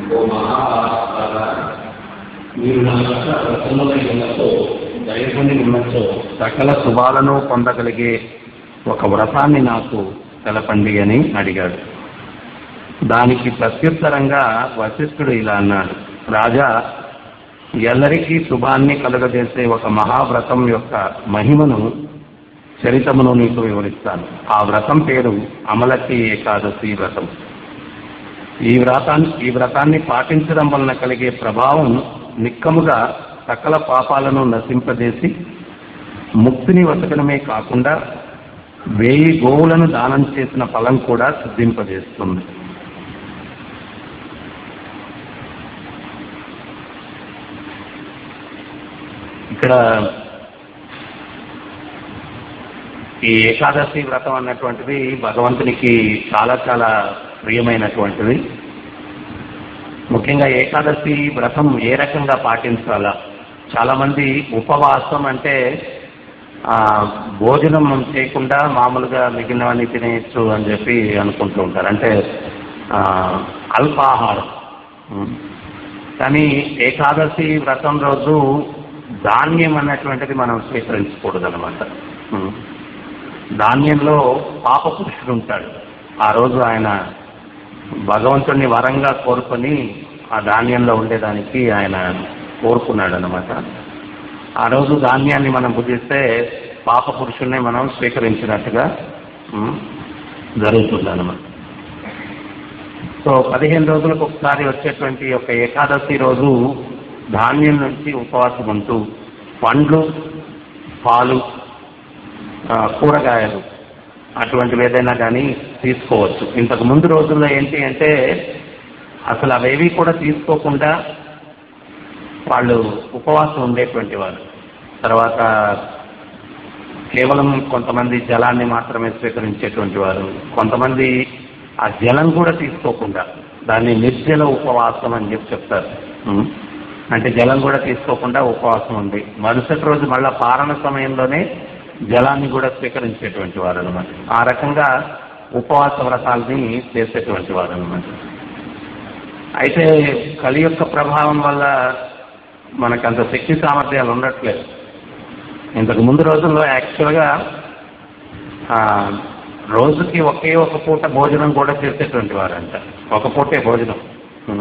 ఓ మహాభారత మీరు నా యొక్క రచనలై ఉన్నతో దయకొని ఉన్నచో సకల శుభాలను పొందగలిగే ఒక వ్రతాన్ని నాకు తెలపండి అని అడిగాడు దానికి ప్రత్యుత్తరంగా వశిష్ఠుడు ఇలా అన్నాడు రాజా ఎల్లరికీ శుభాన్ని కలుగజేసే ఒక మహావ్రతం యొక్క మహిమను చరితమును నీకు వివరిస్తాను ఆ వ్రతం పేరు అమలకి ఏకాదశి వ్రతం ఈ వ్రతాన్ని ఈ వ్రతాన్ని పాటించడం వలన కలిగే ప్రభావం నిక్కముగా సకల పాపాలను నశింపజేసి ముక్తిని వసకడమే కాకుండా వేయి గోవులను దానం చేసిన ఫలం కూడా సిద్ధింపజేస్తుంది ఇక్కడ ఈ ఏకాదశి వ్రతం అన్నటువంటిది భగవంతునికి చాలా చాలా ప్రియమైనటువంటిది ముఖ్యంగా ఏకాదశి వ్రతం ఏ రకంగా పాటించాలా చాలా మంది ఉపవాసం అంటే ఆ, భోజనం చేయకుండా మామూలుగా మిగిలినవన్నీ తినేయచ్చు అని చెప్పి అనుకుంటూ ఉంటారు అంటే ఆ, అల్పాహారం ఉం. కానీ ఏకాదశి వ్రతం రోజు ధాన్యం అన్నటువంటిది మనం స్వీకరించకూడదు అనమాట ధాన్యంలో పాప పురుషుడు ఉంటాడు ఆ రోజు ఆయన భగవంతుడిని వరంగా కోరుకొని ఆ ధాన్యంలో ఉండేదానికి ఆయన కోరుకున్నాడు అనమాట ఆ రోజు ధాన్యాన్ని మనం భుజిస్తే పాప పురుషుణ్ణి మనం స్వీకరించినట్టుగా జరుగుతుంది అనమాట సో పదిహేను రోజులకు ఒకసారి వచ్చేటువంటి ఒక ఏకాదశి రోజు ధాన్యం నుంచి ఉపవాసం ఉంటూ పండ్లు పాలు ఆ, కూరగాయలు అటువంటివి ఏదైనా కానీ తీసుకోవచ్చు ఇంతకు ముందు రోజుల్లో ఏంటి అంటే అసలు అవేవి కూడా తీసుకోకుండా వాళ్ళు ఉపవాసం ఉండేటువంటి వారు తర్వాత కేవలం కొంతమంది జలాన్ని మాత్రమే స్వీకరించేటువంటి వారు కొంతమంది ఆ జలం కూడా తీసుకోకుండా దాన్ని నిర్జల ఉపవాసం అని చెప్పి చెప్తారు ఉం. అంటే జలం కూడా తీసుకోకుండా ఉపవాసం ఉంది మరుసటి రోజు మళ్ళా పారణ సమయంలోనే జలాన్ని కూడా స్వీకరించేటువంటి వారు అనమాట ఆ రకంగా ఉపవాస వ్రతాలని చేసేటువంటి వారు అనమాట అయితే కలి యొక్క ప్రభావం వల్ల మనకంత శక్తి సామర్థ్యాలు ఉండట్లేదు ఇంతకు ముందు రోజుల్లో యాక్చువల్గా ఆ, రోజుకి ఒకే ఒక పూట భోజనం కూడా చేసేటువంటి వారంట ఒక పూటే భోజనం ఉం.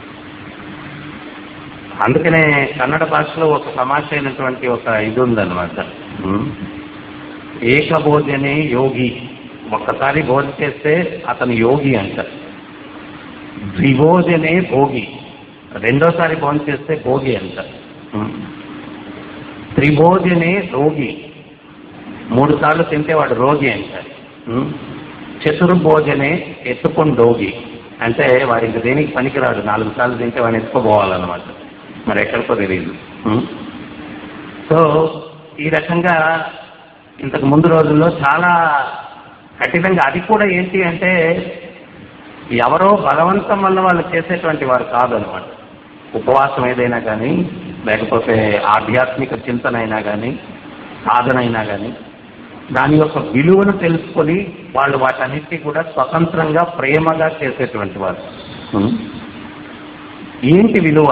అందుకనే కన్నడ భాషలో ఒక తమాష అయినటువంటి ఒక ఇది ఉందన్నమాట ఉం. ఏకభోజనే యోగి ఒక్కసారి భోజనం చేస్తే అతను యోగి అంట ద్విభోజనే భోగి రెండోసారి భోజనం చేస్తే భోగి అంట ఉం. త్రిభోజనే రోగి మూడు సార్లు తింటే వాడు రోగి అంటారు ఉం. చతుర్భోజనే ఎత్తుకొని రోగి అంటే వాడు ఇంక దేనికి పనికిరాడు నాలుగు సార్లు తింటే వాడిని ఎత్తుకోపోవాలన్నమాట మరి ఎక్కడికో తెలియదు ఉం. సో ఈ రకంగా ఇంతకు ముందు రోజుల్లో చాలా కఠినంగా అది కూడా ఏంటి అంటే ఎవరో బలవంతం వల్ల వాళ్ళు చేసేటువంటి వారు కాదనమాట ఉపవాసం ఏదైనా కానీ లేకపోతే ఆధ్యాత్మిక చింతన అయినా కానీ సాధన అయినా కానీ దాని యొక్క విలువను తెలుసుకొని వాళ్ళు వాటన్నిటికీ కూడా స్వతంత్రంగా ప్రేమగా చేసేటువంటి వారు ఉం? ఏంటి విలువ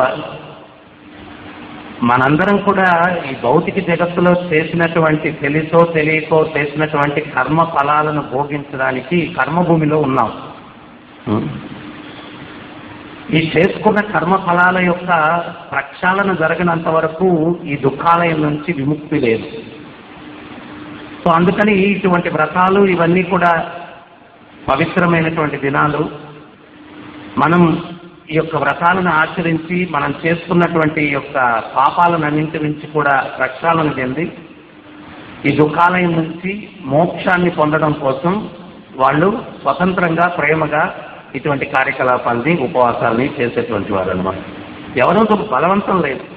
మనందరం కూడా ఈ భౌతిక జగత్తులో చేసినటువంటి తెలిసో తెలియకో చేసినటువంటి కర్మ ఫలాలను భోగించడానికి కర్మభూమిలో ఉన్నాం ఉం? ఈ చేసుకున్న కర్మ ఫలాల యొక్క ప్రక్షాళన జరగనంత వరకు ఈ దుఃఖాలయం నుంచి విముక్తి లేదు సో అందుకని ఇటువంటి వ్రతాలు ఇవన్నీ కూడా పవిత్రమైనటువంటి దినాలు మనం ఈ యొక్క వ్రతాలను ఆచరించి మనం చేసుకున్నటువంటి ఈ యొక్క పాపాలన్నింటి నుంచి కూడా ప్రక్షాళన చెంది ఈ దుఃఖాలయం నుంచి మోక్షాన్ని పొందడం కోసం వాళ్ళు స్వతంత్రంగా ప్రేమగా ఇటువంటి కార్యకలాపాలని ఉపవాసాలని చేసేటువంటి వారు అనమాట ఎవరో ఒక బలవంతం లేదు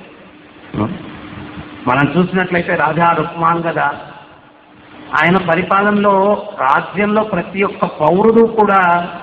మనం చూసినట్లయితే రాజా రుక్మాంగద ఆయన పరిపాలనలో రాజ్యంలో ప్రతి ఒక్క పౌరుడు కూడా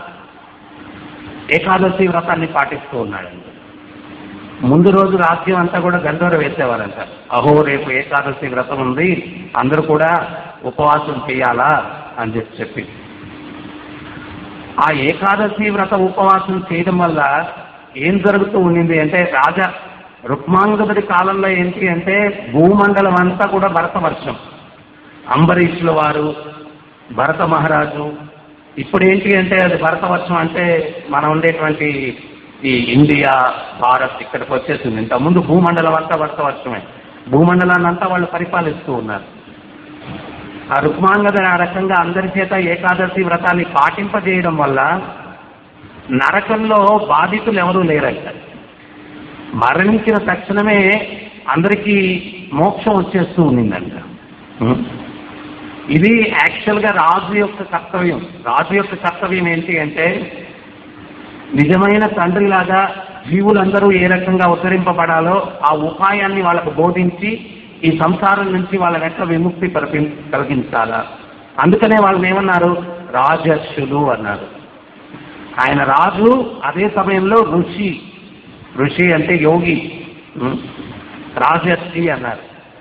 ఏకాదశి వ్రతాన్ని పాటిస్తూ ఉన్నాడండి ముందు రోజు రాజ్యం అంతా కూడా గంధోర వేసేవారంట అహో రేపు ఏకాదశి వ్రతం ఉంది అందరూ కూడా ఉపవాసం చేయాలా అని చెప్పి చెప్పి ఆ ఏకాదశి వ్రత ఉపవాసం చేయడం వల్ల ఏం జరుగుతూ ఉండింది అంటే రాజా రుక్మాంగదుడి కాలంలో ఏంటి అంటే భూమండలం అంతా కూడా భరత వర్షం అంబరీషుల వారు భరత మహారాజు ఇప్పుడు ఏంటి అంటే అది భరత వర్షం అంటే మనం ఉండేటువంటి ఈ ఇండియా భారత్ ఇక్కడికి వచ్చేసింది ఇంతకుముందు భూమండలం అంతా భరత వర్షమే భూమండలాన్ని అంతా వాళ్ళు పరిపాలిస్తూ ఉన్నారు ఆ రుక్మాంగదుడు ఆ రకంగా అందరి చేత ఏకాదశి వ్రతాన్ని పాటింపజేయడం వల్ల నరకంలో బాధితులు ఎవరూ లేరంట మరణించిన తక్షణమే అందరికీ మోక్షం వచ్చేస్తూ ఉండిందంట ఉం? ఇది యాక్చువల్గా రాజు యొక్క కర్తవ్యం రాజు యొక్క కర్తవ్యం ఏంటి అంటే నిజమైన తండ్రిలాగా జీవులందరూ ఏ రకంగా ఉద్ధరింపబడాలో ఆ ఉపాయాన్ని వాళ్ళకు బోధించి ఈ సంసారం నుంచి వాళ్ళని ఎట్లా విముక్తి కలిపి కలిగించాలా అందుకనే వాళ్ళని ఏమన్నారు రాజర్షులు అన్నారు ఆయన రాజు అదే సమయంలో ఋషి ఋషి అంటే యోగి ఉం? రాజర్షి అన్నారు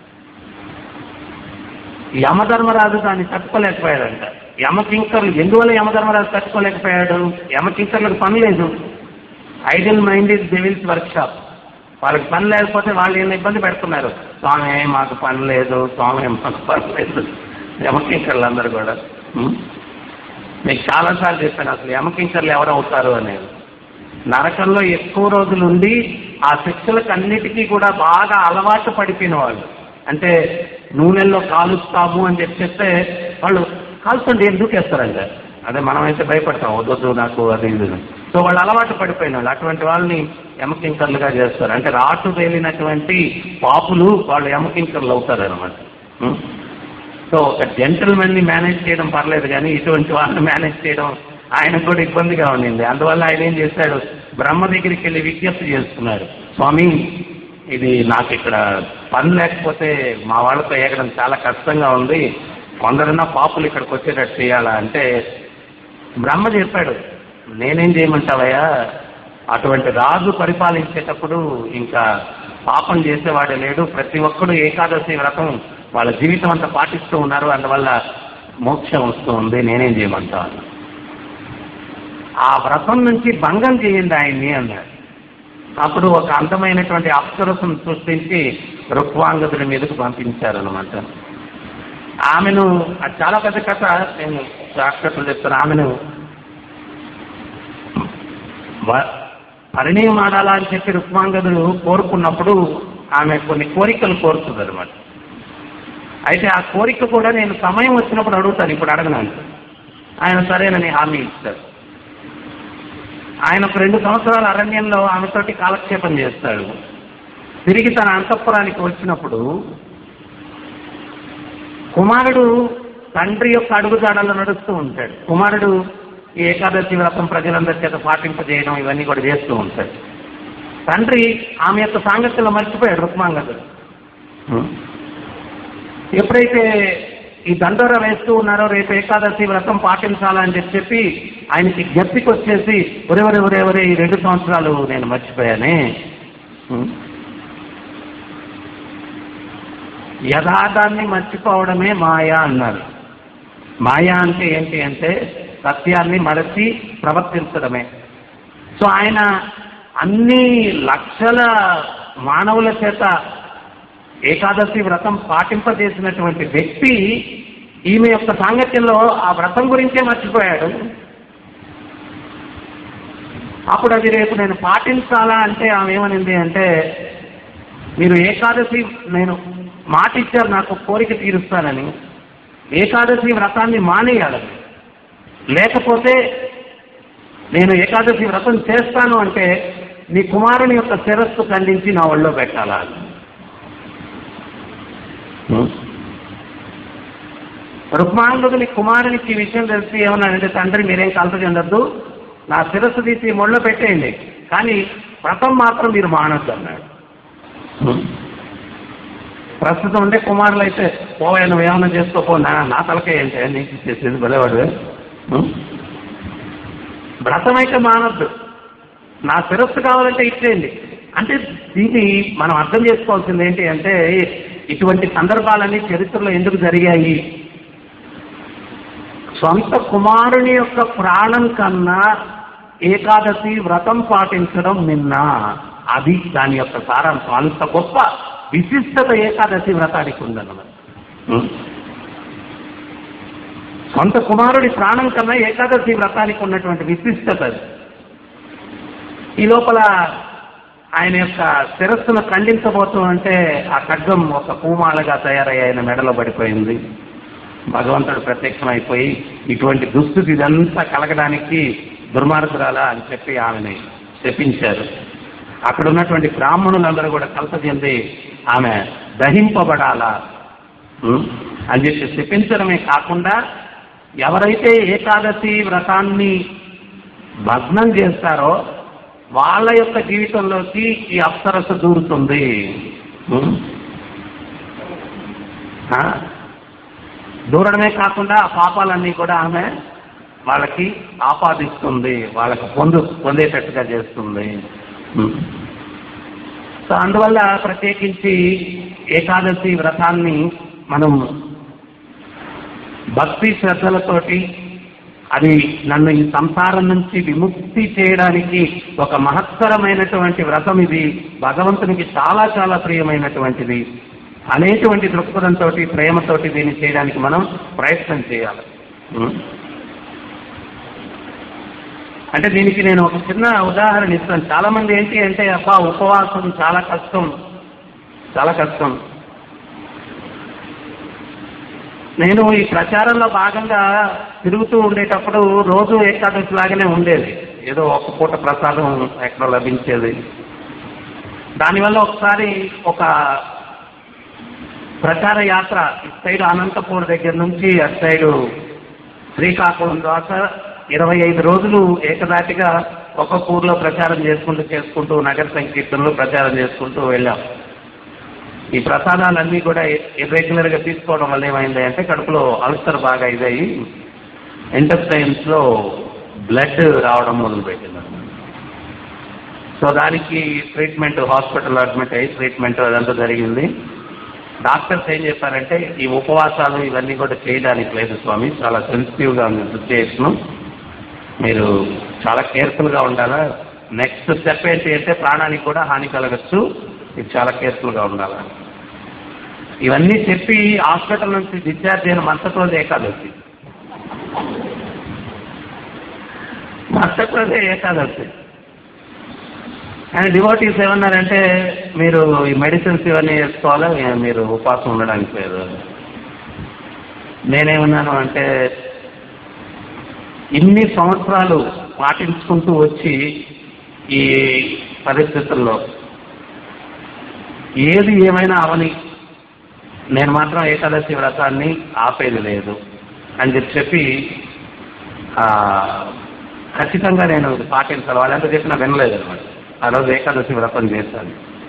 యమధర్మరాజు దాన్ని తట్టుకోలేకపోయాడంట యమకింకర్లు ఎందువల్ల యమధర్మరాజు తట్టుకోలేకపోయాడు యమకింకర్లకు పని లేదు ideal mind is devil's workshop వాళ్ళకి పని లేకపోతే వాళ్ళు ఏమైనా ఇబ్బంది పెడుతున్నారు స్వామి మాకు పని లేదు స్వామి మాకు పని లేదు యమకింకర్లు అందరు కూడా ఉం? మీకు చాలాసార్లు చెప్పాను అసలు యమకింకర్లు ఎవరు అవుతారు అనేది నరకంలో ఎక్కువ రోజులు ఉండి ఆ శిక్షలకు అన్నిటికీ కూడా బాగా అలవాటు పడిపోయిన వాళ్ళు అంటే నూనెల్లో కాలుస్తాము అని చెప్పి చెప్తే వాళ్ళు కాల్చండి ఎందుకు వేస్తారంట అదే మనమైతే భయపడతాం వద్దొద్దు నాకు అది ఇది అని. సో వాళ్ళు అలవాటు పడిపోయిన వాళ్ళు అటువంటి వాళ్ళని యమకింకర్లుగా చేస్తారు అంటే రాటు తేలినటువంటి పాపులు వాళ్ళు యమకింకర్లు అవుతారు అనమాట సో ఒక జెంటల్మెన్ ని మేనేజ్ చేయడం పర్లేదు కానీ ఇటువంటి వాళ్ళని మేనేజ్ చేయడం ఆయనకు కూడా ఇబ్బందిగా ఉండింది అందువల్ల ఆయన ఏం చేశాడు బ్రహ్మ దగ్గరికి వెళ్ళి విజ్ఞప్తి చేస్తున్నాడు స్వామి ఇది నాకు ఇక్కడ పని లేకపోతే మా వాళ్ళతో ఎగడం చాలా కష్టంగా ఉంది కొందరన్నా పాపులు ఇక్కడికి వచ్చేటట్టు చేయాలా అంటే బ్రహ్మ చెప్పాడు నేనేం చేయమంటావయ్యా అటువంటి రాజు పరిపాలించేటప్పుడు ఇంకా పాపం చేసేవాడే లేడు ప్రతి ఒక్కడు ఏకాదశి వ్రతం వాళ్ళ జీవితం అంతా పాటిస్తూ ఉన్నారు అందువల్ల మోక్షం వస్తూ ఉంది నేనేం చేయమంటాను ఆ వ్రతం నుంచి భంగం చేయండి ఆయన్ని అన్నాడు అప్పుడు ఒక అందమైనటువంటి అప్సరసును సృష్టించి రుక్వాంగదుడి మీదకు పంపించారనమాట ఆమెను అది చాలా పెద్ద కథ నేను శాస్త్రజ్ఞులు చెప్తాను ఆమెను వ- పరిణయం ఆడాలా అని చెప్పి రుక్మాంగదుడు కోరుకున్నప్పుడు ఆమె కొన్ని కోరికలు కోరుతుంది అనమాట అయితే ఆ కోరిక కూడా నేను సమయం వచ్చినప్పుడు అడుగుతాను ఇప్పుడు అడగనాను ఆయన సరేనని హామీ ఇస్తారు ఆయన ఒక రెండు సంవత్సరాల అరణ్యంలో ఆమెతోటి కాలక్షేపం చేస్తాడు తిరిగి తన అంతఃపురానికి వచ్చినప్పుడు కుమారుడు తండ్రి యొక్క అడుగుజాడల్లో నడుస్తూ ఉంటాడు కుమారుడు ఈ ఏకాదశి వ్రతం ప్రజలందరి చేత పాటింపజేయడం ఇవన్నీ కూడా చేస్తూ ఉంటాడు తండ్రి ఆమె యొక్క సాంగత్యంలో మర్చిపోయాడు రుక్మాంగదుడు ఎప్పుడైతే ఈ దండోర వేస్తూ ఉన్నారో రేపు ఏకాదశి వ్రతం పాటించాలని చెప్పి చెప్పి ఆయనకి జ్ఞప్తికి వచ్చేసి ఒరే ఒరే ఒరే ఒరే ఈ రెండు సంవత్సరాలు నేను మర్చిపోయానే ఉం. యథార్థాన్ని మర్చిపోవడమే మాయా అన్నారు మాయా అంటే ఏంటి అంటే సత్యాన్ని మరచి ప్రవర్తించడమే సో ఆయన అన్ని లక్షల మానవుల చేత ఏకాదశి వ్రతం పాటింపజేసినటువంటి వ్యక్తి ఈమె యొక్క సాంగత్యంలో ఆ వ్రతం గురించే మర్చిపోయాడు అప్పుడు అది రేపు నేను పాటించాలా అంటే ఆమె ఏమనింది అంటే మీరు ఏకాదశి నేను మాట ఇచ్చారు నాకు కోరిక తీరుస్తానని ఏకాదశి వ్రతాన్ని మానేయాలని లేకపోతే నేను ఏకాదశి వ్రతం చేస్తాను అంటే నీ కుమారుని యొక్క శిరస్సు ఖండించి నా ఒళ్ళో పెట్టాలా అని. రుక్మాంగుని కుమారునికి ఈ విషయం తెలిసి ఏమన్నాడంటే తండ్రి మీరేం కలత చెందొద్దు నా శిరస్సు తీసి మొళ్ళ పెట్టేయండి కానీ వ్రతం మాత్రం మీరు మానొద్దు అన్నాడు ప్రస్తుతం ఉండే కుమారులు అయితే పోవా నువ్వు ఏమైనా చేసుకోపో నా నా తలకే ఏంటి నీకు ఇచ్చేసేది భలేవాడు ఉం? వ్రతం అయితే మానొద్దు నా శిరస్సు కావాలంటే ఇచ్చేయండి అంటే దీన్ని మనం అర్థం చేసుకోవాల్సింది ఏంటి అంటే ఇటువంటి సందర్భాలన్నీ చరిత్రలో ఎందుకు జరిగాయి సొంత కుమారుని యొక్క ప్రాణం కన్నా ఏకాదశి వ్రతం పాటించడం నిన్న అది దాని యొక్క సారాంశం అంత గొప్ప విశిష్టత ఏకాదశి వ్రతానికి ఉందన్నమాట ఉం? సొంత కుమారుడి ప్రాణం కన్నా ఏకాదశి వ్రతానికి ఉన్నటువంటి విశిష్టత అది. ఈ లోపల ఆయన యొక్క శిరస్సును ఖండించబోతూ అంటే ఆ ఖడ్గం ఒక పూమాలగా తయారై ఆయన మెడలో పడిపోయింది భగవంతుడు ప్రత్యక్షమైపోయి ఇటువంటి దుస్థితి ఇదంతా కలగడానికి దుర్మార్గురాలా అని చెప్పి ఆమెని శపించారు అక్కడ ఉన్నటువంటి బ్రాహ్మణులందరూ కూడా కలత చెంది ఆమె దహింపబడాలా ఉం? అని చెప్పి శపించడమే కాకుండా ఎవరైతే ఏకాదశి వ్రతాన్ని భగ్నం చేస్తారో వాళ్ళ యొక్క జీవితంలోకి ఈ అప్సరస దూరుతుంది ఉం? ఆ? దూరడమే కాకుండా ఆ పాపాలన్నీ కూడా ఆమె వాళ్ళకి ఆపాదిస్తుంది వాళ్ళకి పొందు పొందేటట్టుగా చేస్తుంది ఉం. సో అందువల్ల ప్రత్యేకించి ఏకాదశి వ్రతాన్ని మనం భక్తి శ్రద్ధలతోటి అది నన్ను ఈ సంసారం నుంచి విముక్తి చేయడానికి ఒక మహత్తరమైనటువంటి వ్రతం ఇది భగవంతునికి చాలా చాలా ప్రియమైనటువంటిది అనేటువంటి దృక్పథంతో ప్రేమతోటి దీన్ని చేయడానికి మనం ప్రయత్నం చేయాలి ఉం? అంటే దీనికి నేను ఒక చిన్న ఉదాహరణ ఇస్తాను చాలా మంది ఏంటి అంటే అబ్బా ఉపవాసం చాలా కష్టం చాలా కష్టం నేను ఈ ప్రచారంలో భాగంగా తిరుగుతూ ఉండేటప్పుడు రోజు ఏకాదశి లాగానే ఉండేది ఏదో ఒక పూట ప్రసాదం ఎక్కడ లభించేది దానివల్ల ఒకసారి ఒక ప్రచార యాత్ర ఇటు సైడ్ అనంతపూర్ దగ్గర నుంచి అటు సైడు శ్రీకాకుళం దాకా ఇరవై ఐదు రోజులు ఏకదాటిగా ఒక్కొక్క ఊర్లో ప్రచారం చేసుకుంటూ చేసుకుంటూ నగర సంకీర్తనలు ప్రచారం చేసుకుంటూ వెళ్ళాం ఈ ప్రసాదాలన్నీ కూడా ఇర్రెగ్యులర్ గా తీసుకోవడం వల్ల ఏమైంది అంటే కడుపులో అల్సర్ బాగా ఇదయ్యి ఇంటెస్టైన్స్ లో బ్లడ్ రావడం మొదలుపెట్టింది సో దానికి ట్రీట్మెంట్ హాస్పిటల్ అడ్మిట్ అయ్యి ట్రీట్మెంట్ అదంతా జరిగింది డాక్టర్స్ ఏం చెప్పారంటే ఈ ఉపవాసాలు ఇవన్నీ కూడా చేయడానికి లేదు స్వామి చాలా సెన్సిటివ్ గా ఉంది సిచ్యుయేషన్ మీరు చాలా కేర్ఫుల్ గా ఉండాలా నెక్స్ట్ స్టెప్ ఏంటి అంటే ప్రాణానికి కూడా హాని కలగచ్చు ఇది చాలా కేర్ఫుల్ గా ఉండాలా ఇవన్నీ చెప్పి హాస్పిటల్ నుంచి డిశ్చార్జ్ అయిన మరుసటి రోజు ఏకాదశి మరుసటి రోజే ఏకాదశి అండ్ డివోటీస్ ఏమన్నారంటే మీరు ఈ మెడిసిన్స్ ఇవన్నీ వేసుకోవాలా మీరు ఉపవాసం ఉండడానికి లేదు నేనేమన్నాను అంటే ఇన్ని సంవత్సరాలు పాటించుకుంటూ వచ్చి ఈ పరిస్థితుల్లో ఏది ఏమైనా అవని నేను మాత్రం ఏకాదశి వ్రతాన్ని ఆపేది లేదు అని చెప్పి చెప్పి ఆ, ఖచ్చితంగా నేను ఇది పాటించాలి వాళ్ళంతా చెప్పినా వినలేదు అనమాట ఆ రోజు ఏకాదశి వ్రతం చేశాను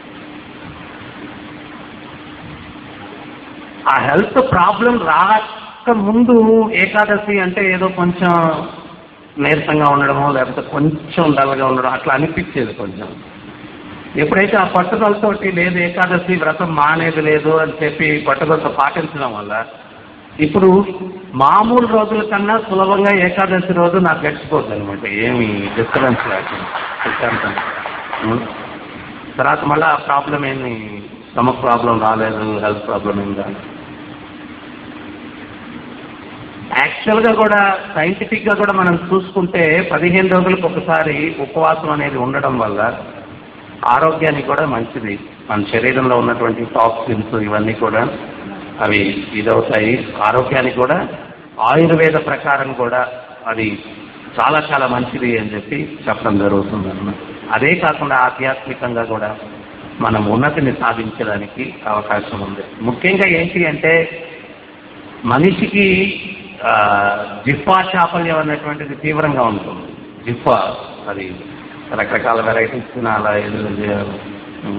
ఆ హెల్త్ ప్రాబ్లం రాక ముందు ఏకాదశి అంటే ఏదో కొంచెం నీరసంగా ఉండడమో లేకపోతే కొంచెం డల్గా ఉండడం అట్లా అనిపించేది కొంచెం ఎప్పుడైతే ఆ పట్టుదలతోటి లేదు ఏకాదశి వ్రతం మానేది లేదు అని చెప్పి పట్టుదలతో పాటించడం వల్ల ఇప్పుడు మామూలు రోజుల కన్నా సులభంగా ఏకాదశి రోజు నాకు గడిచిపోతుంది అనమాట ఏమి డిస్టర్బెన్స్ లేకుండా ప్రశాంతంగా. ఉం. తర్వాత మళ్ళీ ఆ ప్రాబ్లం ఏమి స్టమక్ ప్రాబ్లం రాలేదు హెల్త్ ప్రాబ్లం ఏం రాలేదు యాక్చువల్ గా కూడా సైంటిఫిక్ గా కూడా మనం చూసుకుంటే పదిహేను రోజులకు ఒకసారి ఉపవాసం అనేది ఉండడం వల్ల ఆరోగ్యానికి కూడా మంచిది మన శరీరంలో ఉన్నటువంటి టాక్సిన్స్ ఇవన్నీ కూడా అవి ఇదవుతాయి ఆరోగ్యానికి కూడా ఆయుర్వేద ప్రకారం కూడా అది చాలా చాలా మంచిది అని చెప్పి చెప్పడం జరుగుతుంది అన్నమాట అదే కాకుండా ఆధ్యాత్మికంగా కూడా మనం ఉన్నతిని సాధించడానికి అవకాశం ఉంది ముఖ్యంగా ఏంటి అంటే మనిషికి ఆ, జిఫా చాపల్యం అనేటువంటిది తీవ్రంగా ఉంటుంది జిఫా అది రకరకాల వెరైటీస్ తినాలా ఏదో చేయాలి. ఉం.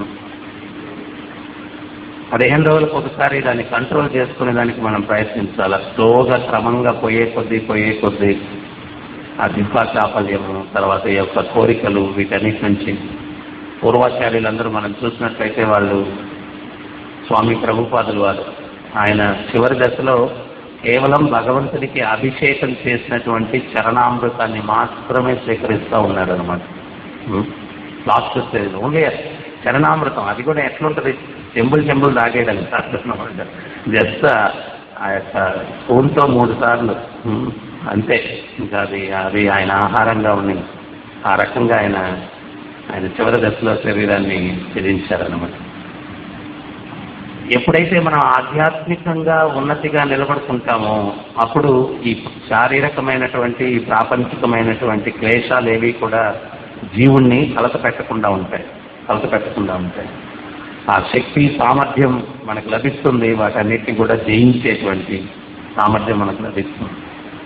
పదిహేను రోజులకు ఒకసారి దాన్ని కంట్రోల్ చేసుకునే దానికి మనం ప్రయత్నించాలి స్లోగా క్రమంగా పోయే కొద్దీ పోయే కొద్దీ ఆ జిఫా చాపల్యము తర్వాత ఈ యొక్క కోరికలు వీటన్నిటి నుంచి పూర్వాచార్యులందరూ మనం చూసినట్లయితే వాళ్ళు స్వామి ప్రభుపాదులు వారు ఆయన చివరి దశలో కేవలం భగవంతుడికి అభిషేకం చేసినటువంటి చరణామృతాన్ని మాత్రమే స్వీకరిస్తూ ఉన్నాడు అనమాట లాస్ట్ స్టేజ్ ఓన్లీ చరణామృతం అది కూడా ఎట్లుంటది చెంబులు చెంబులు తాగేయడం కాదు అనమాట జస్ట్ ఆ యొక్క స్పూన్తో మూడు సార్లు ఉమ్, అంతే ఇంకా అది అది ఆయన ఆహారంగా ఉంది ఆ రకంగా ఆయన ఆయన చివరి దశలో శరీరాన్ని త్యజించారనమాట ఎప్పుడైతే మనం ఆధ్యాత్మికంగా ఉన్నతిగా నిలబడుకుంటామో అప్పుడు ఈ శారీరకమైనటువంటి ఈ ప్రాపంచికమైనటువంటి క్లేశాలు ఏవి కూడా జీవుణ్ణి కలత పెట్టకుండా ఉంటాయి కలత పెట్టకుండా ఉంటాయి ఆ శక్తి సామర్థ్యం మనకు లభిస్తుంది వాటన్నిటిని కూడా జయించేటువంటి సామర్థ్యం మనకు లభిస్తుంది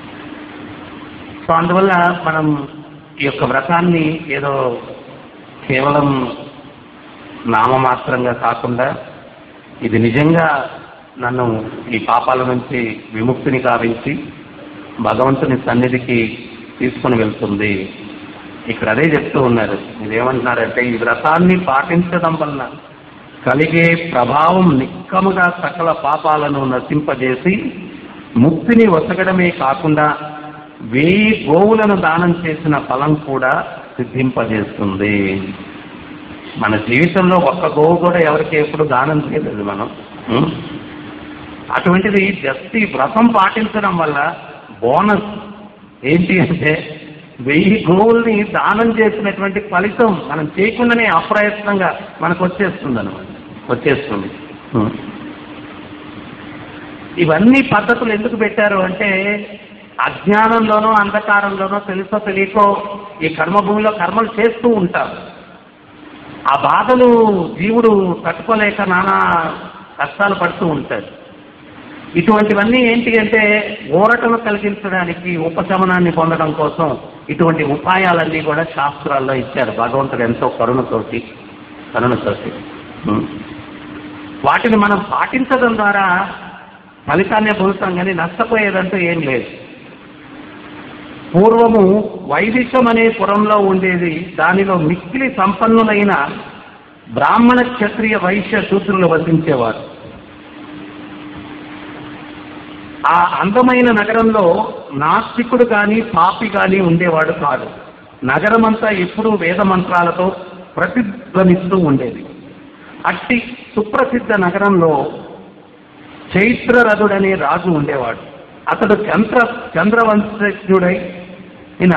సో అందువల్ల మనం ఈ యొక్క వ్రతాన్ని ఏదో కేవలం నామమాత్రంగా కాకుండా ఇది నిజంగా నన్ను ఈ పాపాల నుంచి విముక్తిని కావించి భగవంతుని సన్నిధికి తీసుకుని వెళ్తుంది ఇక్కడ అదే చెప్తూ ఉన్నారు ఇదేమంటున్నారంటే ఈ వ్రతాన్ని పాటించడం వల్ల కలిగే ప్రభావం నిక్కముగా సకల పాపాలను నశింపజేసి ముక్తిని వసగడమే కాకుండా వేయి గోవులను దానం చేసిన ఫలం కూడా సిద్ధింపజేస్తుంది మన జీవితంలో ఒక్క గోవు కూడా ఎవరికి ఎప్పుడు దానం చేయలేదు మనం ఉం? అటువంటిది జస్ట్ ఈ వ్రతం పాటించడం వల్ల బోనస్ ఏంటి అంటే వెయ్యి గోవుల్ని దానం చేసినటువంటి ఫలితం మనం చేయకుండానే అప్రయత్నంగా మనకు వచ్చేస్తుంది అనమాట వచ్చేస్తుంది ఉం. ఇవన్నీ పద్ధతులు ఎందుకు పెట్టారు అంటే అజ్ఞానంలోనో అంధకారంలోనో తెలుసో తెలియకో ఈ కర్మభూమిలో కర్మలు చేస్తూ ఉంటారు ఆ బాధలు జీవుడు తట్టుకోలేక నానా కష్టాలు పడుతూ ఉంటాడు ఇటువంటివన్నీ ఏంటి అంటే ఊరటను కలిగించడానికి ఉపశమనాన్ని పొందడం కోసం ఇటువంటి ఉపాయాలన్నీ కూడా శాస్త్రాల్లో ఇచ్చారు భగవంతుడు ఎంతో కరుణతోటి కరుణతోటి ఉం. వాటిని మనం పాటించడం ద్వారా ఫలితాన్ని పొందుతాం కానీ నష్టపోయేదంటూ ఏం లేదు పూర్వము వైదిశం అనే పురంలో ఉండేది దానిలో మిక్కిలి సంపన్నులైన బ్రాహ్మణ క్షత్రియ వైశ్య శూద్రులు వసించేవారు ఆ అందమైన నగరంలో నాస్తికుడు కానీ పాపి కానీ ఉండేవాడు కాదు నగరమంతా ఎప్పుడూ వేద మంత్రాలతో ప్రతిధ్వనిస్తూ ఉండేది అట్టి సుప్రసిద్ధ నగరంలో చైత్రరథుడనే రాజు ఉండేవాడు అతడు చంద్ర చంద్రవంశజుడై ఈయన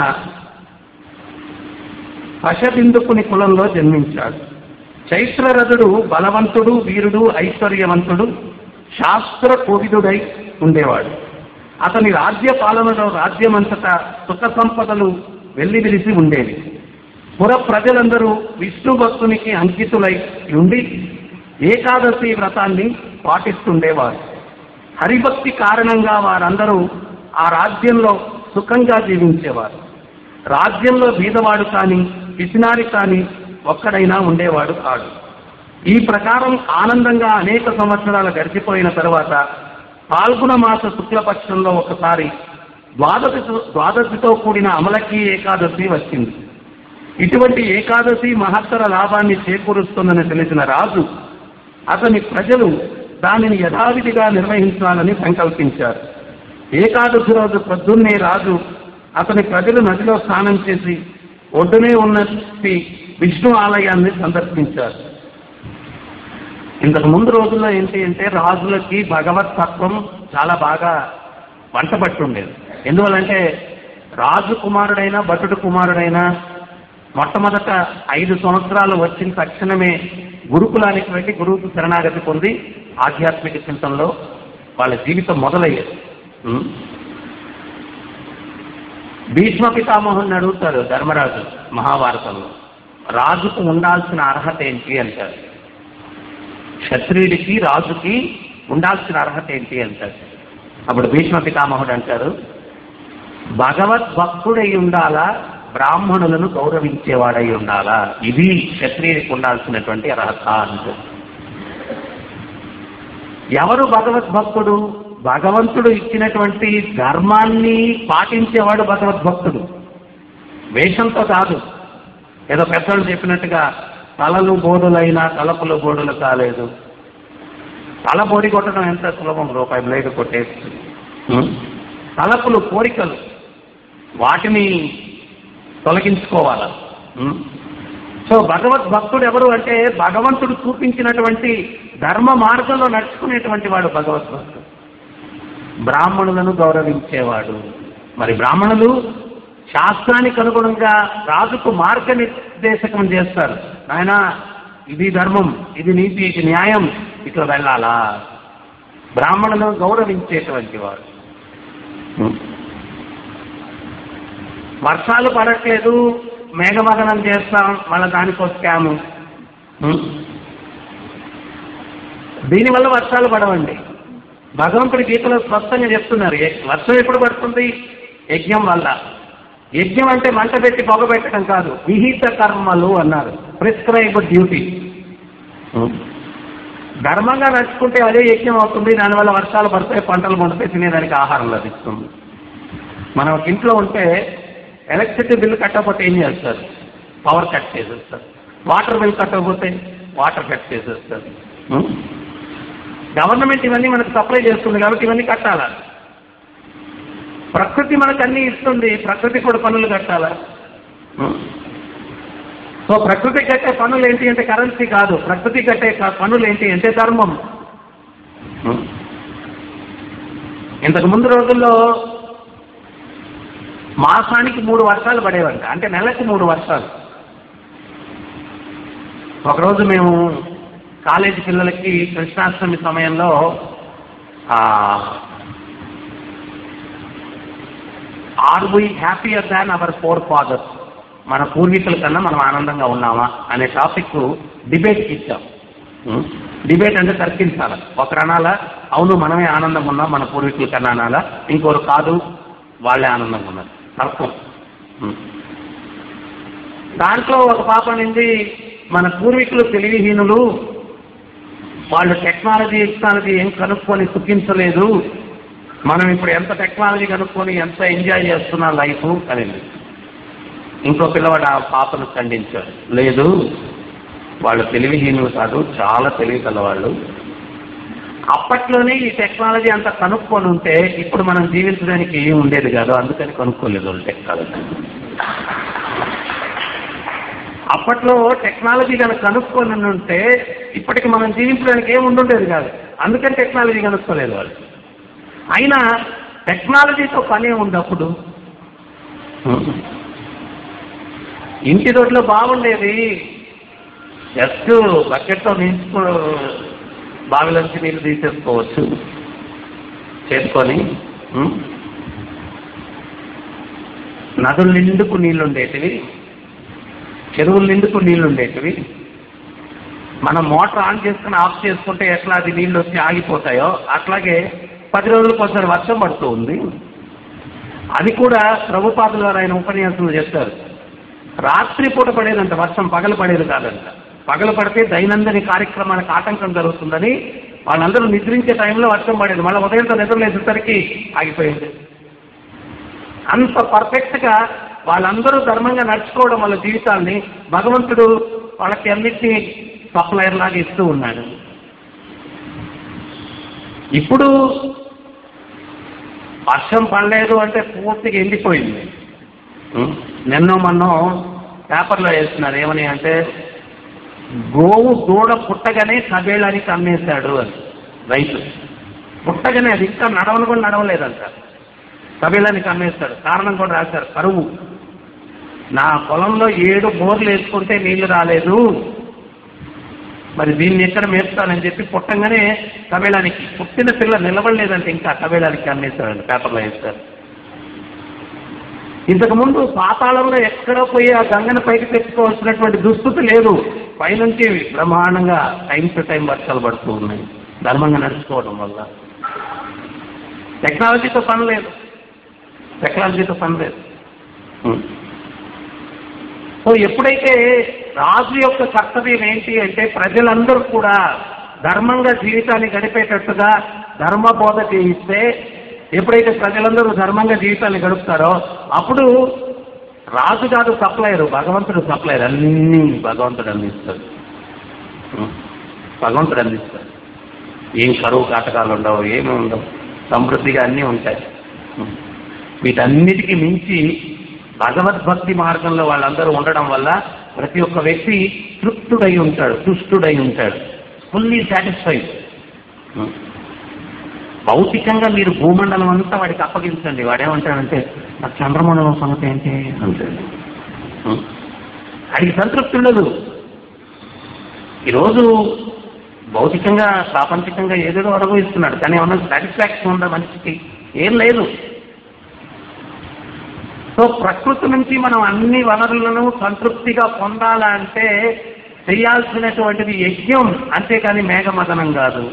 పశబిందుకుని కులంలో జన్మించాడు చైత్రరథుడు బలవంతుడు వీరుడు ఐశ్వర్యవంతుడు శాస్త్ర కోవిదుడై ఉండేవాడు అతని రాజ్య పాలనలో రాజ్యమంతటా సుఖ సంపదలు వెల్లివిరిసి ఉండేవి పుర ప్రజలందరూ విష్ణు భక్తునికి అంకితులై ఉండి ఏకాదశి వ్రతాన్ని పాటిస్తుండేవారు హరిభక్తి కారణంగా వారందరూ ఆ రాజ్యంలో సుఖంగా జీవించేవారు రాజ్యంలో బీదవాడు కానీ పిసినారి కానీ ఒక్కడైనా ఉండేవాడు కాడు ఈ ప్రకారం ఆనందంగా అనేక సంవత్సరాలు గడిచిపోయిన తర్వాత పాల్గొన మాస శుక్లపక్షంలో ఒకసారి ద్వాదశి ద్వాదశితో కూడిన అమలకి ఏకాదశి వచ్చింది ఇటువంటి ఏకాదశి మహత్తర లాభాన్ని చేకూరుస్తుందని తెలిసిన రాజు అతని ప్రజలు దానిని యథావిధిగా నిర్వహించాలని సంకల్పించారు ఏకాదశి రోజు పొద్దున్నే రాజు అతని ప్రజలు నదిలో స్నానం చేసి ఒడ్డునే ఉన్నట్టి విష్ణు ఆలయాన్ని సందర్శించారు ఇంతకు ముందు రోజుల్లో ఏంటి అంటే రాజులకి భగవత్ తత్వం చాలా బాగా వంటబట్టుండేది ఎందువల్లంటే రాజు కుమారుడైనా భటుడు కుమారుడైనా మొట్టమొదట ఐదు సంవత్సరాలు వచ్చిన తక్షణమే గురుకులానికి వెళ్ళి గురువుకు శరణాగతి పొంది ఆధ్యాత్మిక చింతనలో వాళ్ళ జీవితం మొదలయ్యేది ఉం? భీష్మ పితామహుని అడుగుతారు ధర్మరాజు మహాభారతంలో రాజుకు ఉండాల్సిన అర్హత ఏంటి అంటారు క్షత్రియుడికి రాజుకి ఉండాల్సిన అర్హత ఏంటి అంటారు అప్పుడు భీష్మ పితామహుడు అంటారు భగవద్భక్తుడై ఉండాలా బ్రాహ్మణులను గౌరవించేవాడై ఉండాలా ఇది క్షత్రియుడికి ఉండాల్సినటువంటి అర్హత అంటారు ఎవరు భగవద్భక్తుడు భగవంతుడు ఇచ్చినటువంటి ధర్మాన్ని పాటించేవాడు భగవద్భక్తుడు వేషంతో కాదు ఏదో పెద్దలు చెప్పినట్టుగా తలలు బోడులైనా తలపులు బోడులు కాలేదు తల బోడి కొట్టడం ఎంత సులభం రూపాయి బ్లేడ్ కొట్టేసి ఉం? తలపులు కోరికలు వాటిని తొలగించుకోవాలి ఉం? సో భగవద్ భక్తుడు ఎవరు అంటే భగవంతుడు చూపించినటువంటి ధర్మ మార్గంలో నడుచుకునేటువంటి వాడు భగవద్భక్తుడు బ్రాహ్మణులను గౌరవించేవాడు మరి బ్రాహ్మణులు శాస్త్రానికి అనుగుణంగా రాజుకు మార్గనిర్దేశకం చేస్తారు నాయన ఇది ధర్మం ఇది నీతి ఇది న్యాయం ఇట్లా వెళ్ళాలా బ్రాహ్మణులను గౌరవించేటువంటి వాడు ఉం. వర్షాలు పడట్లేదు మేఘమగనం చేస్తాం మళ్ళీ దానికి వచ్చాము ఉం. దీనివల్ల వర్షాలు పడవండి భగవంతుడి గీతలో స్పష్టంగా చెప్తున్నారు ఏ- వర్షం ఎప్పుడు పడుతుంది యజ్ఞం వల్ల యజ్ఞం అంటే మంట పెట్టి పొగ పెట్టడం కాదు విహిత కర్మలు అన్నారు ప్రిస్క్రైబ్డ్ డ్యూటీ ధర్మంగా నడుచుకుంటే అదే యజ్ఞం అవుతుంది దానివల్ల వర్షాలు పడతాయి పంటలు పండుతాయి తినేదానికి ఆహారం లభిస్తుంది మనం ఒక ఇంట్లో ఉంటే ఎలక్ట్రిసిటీ బిల్లు కట్టకపోతే ఏం చేస్తారు పవర్ కట్ చేసేస్తారు వాటర్ బిల్ కట్టకపోతే వాటర్ కట్ చేసేస్తారు ఉం? గవర్నమెంట్ ఇవన్నీ మనకు సప్లై చేస్తుంది కాబట్టి ఇవన్నీ కట్టాలా ప్రకృతి మనకు అన్ని ఇస్తుంది ప్రకృతి కూడా పనులు కట్టాలా ఉం? సో ప్రకృతి కట్టే పనులు ఏంటి అంటే కరెన్సీ కాదు ప్రకృతి కట్టే క- పనులు ఏంటి అంటే ధర్మం ఉం? ఇంతకు ముందు రోజుల్లో మాసానికి మూడు వర్షాలు పడేవంట అంటే నెలకు మూడు వర్షాలు ఒకరోజు మేము కాలేజీ పిల్లలకి కృష్ణాష్టమి సమయంలో are we happier than our forefathers మన పూర్వీకుల కన్నా మనం ఆనందంగా ఉన్నామా అనే టాపిక్ డిబేట్కి ఇచ్చాం డిబేట్ అంటే తర్కించాలి ఒకరు అనాలా అవును మనమే ఆనందంగా ఉన్నాం మన పూర్వీకుల కన్నా అనాలా ఇంకోరు కాదు వాళ్ళే ఆనందంగా ఉన్నారు తర్కం ఉం. దాంట్లో ఒక పాప అనేది మన పూర్వీకులు తెలివిహీనులు వాళ్ళు టెక్నాలజీ టెక్నాలజీ ఏం కనుక్కొని సుఖించలేదు మనం ఇప్పుడు ఎంత టెక్నాలజీ కనుక్కొని ఎంత ఎంజాయ్ చేస్తున్నాం లైఫ్ అనేది ఇంకో పిల్లవాడు ఆ పాపను ఖండించాడు లేదు వాళ్ళు తెలివిహీనులు కాదు చాలా తెలివి కలవాళ్ళు అప్పట్లోనే ఈ టెక్నాలజీ అంత కనుక్కొని ఉంటే ఇప్పుడు మనం జీవించడానికి ఏం ఉండేది కాదు అందుకని కనుక్కోలేదు వాళ్ళు టెక్నాలజీ అప్పట్లో టెక్నాలజీ కనుక కనుక్కొని ఉంటే ఇప్పటికి మనం జీవించడానికి ఏం ఉండుండేది కాదు అందుకని టెక్నాలజీ కనుక్కోలేదు వాళ్ళు అయినా టెక్నాలజీతో పనే ఉంది అప్పుడు ఇంటి దొడ్లో బాగుండేది జస్ట్ బకెట్తో నించుకో బావిలోంచి నీళ్ళు తీసేసుకోవచ్చు చేసుకొని ఉం? నదులు నిండుకు నీళ్ళు ఉండేటివి చెరువులు నిండుకు నీళ్లు ఉండేటివి మనం మోటార్ ఆన్ చేసుకుని ఆఫ్ చేసుకుంటే ఎట్లా అది నీళ్ళు వచ్చి ఆగిపోతాయో అట్లాగే పది రోజులకు ఒకసారి వర్షం పడుతూ ఉంది అది కూడా ప్రభుపాదుల గారు ఆయన ఉపన్యాసంలో చెప్తారు రాత్రి పూట పడేదంట వర్షం పగలు పడేది కాదంట పగలు పడితే దైనందిన కార్యక్రమానికి ఆటంకం జరుగుతుందని వాళ్ళందరూ నిద్రించే టైంలో వర్షం పడేది మళ్ళీ ఉదయంతో నిద్రలేసేసరికి ఆగిపోయింది అంత పర్ఫెక్ట్ గా వాళ్ళందరూ ధర్మంగా నడుచుకోవడం వాళ్ళ జీవితాల్ని భగవంతుడు వాళ్ళకి అన్నిటినీ సప్లయర్ లాగా ఇస్తూ ఉన్నాడు ఇప్పుడు వర్షం పడలేదు అంటే పూర్తిగా ఎండిపోయింది ఉం? నిన్నో మొన్నో పేపర్లో వేస్తున్నారు ఏమని అంటే గోవు దూడ పుట్టగానే కబేళానికి అమ్మేశాడు అని రైతు పుట్టగానే అది ఇంకా నడవను కూడా నడవలేదంట కబేళానికి అమ్మేస్తాడు కారణం కూడా రాశారు కరువు నా పొలంలో ఏడు బోర్లు వేసుకుంటే నీళ్లు రాలేదు మరి దీన్ని ఎక్కడ మేపుతానని చెప్పి పుట్టంగానే కబేళానికి పుట్టిన పిల్ల నిలబడలేదంటే ఇంకా కబేళానికి అమ్మేస్తాడండి పేపర్లో వేస్తారు ఇంతకు ముందు పాతాళంలో ఎక్కడో పోయి ఆ గంగను పైకి తెచ్చుకోవాల్సినటువంటి దుస్థితి లేదు పైనుంచి బ్రహ్మాండంగా టైం టు టైం వర్షాలు పడుతూ ఉన్నాయి ధర్మంగా నడుచుకోవడం వల్ల టెక్నాలజీతో పని లేదు టెక్నాలజీతో పని లేదు ఉం. సో ఎప్పుడైతే రాజు యొక్క కర్తవ్యం ఏంటి అంటే ప్రజలందరూ కూడా ధర్మంగా జీవితాన్ని గడిపేటట్టుగా ధర్మ బోధ చేయిస్తే ఎప్పుడైతే ప్రజలందరూ ధర్మంగా జీవితాన్ని గడుపుతారో అప్పుడు రాజు కాదు సప్లయరు భగవంతుడు సప్లయర్ అన్నీ భగవంతుడు అందిస్తాడు ఉం. భగవంతుడు అందిస్తాడు ఏం కరువు కాటకాలు ఉండవు ఏమి ఉండవు సమృద్ధిగా అన్నీ ఉంటాయి వీటన్నిటికీ మించి భగవద్భక్తి మార్గంలో వాళ్ళందరూ ఉండడం వల్ల ప్రతి ఒక్క వ్యక్తి తృప్తుడై ఉంటాడు తుష్టుడై ఉంటాడు ఫుల్లీ సాటిస్ఫైడ్ భౌతికంగా మీరు భూమండలం అంతా వాడికి అప్పగించండి వాడేమంటాడంటే నాకు చంద్రమండలం సంగతి ఏంటి అంటాడు ఉం. వాడికి సంతృప్తి ఉండదు ఈరోజు భౌతికంగా ప్రాపంచికంగా ఏదేదో అనుభవిస్తున్నాడు కానీ ఏమన్నా సాటిస్ఫాక్షన్ ఉందా మనిషికి ఏం లేదు సో ప్రకృతి నుంచి మనం అన్ని వనరులను సంతృప్తిగా పొందాలంటే చేయాల్సినటువంటిది యజ్ఞం అంతేకాని మేఘమదనం కాదు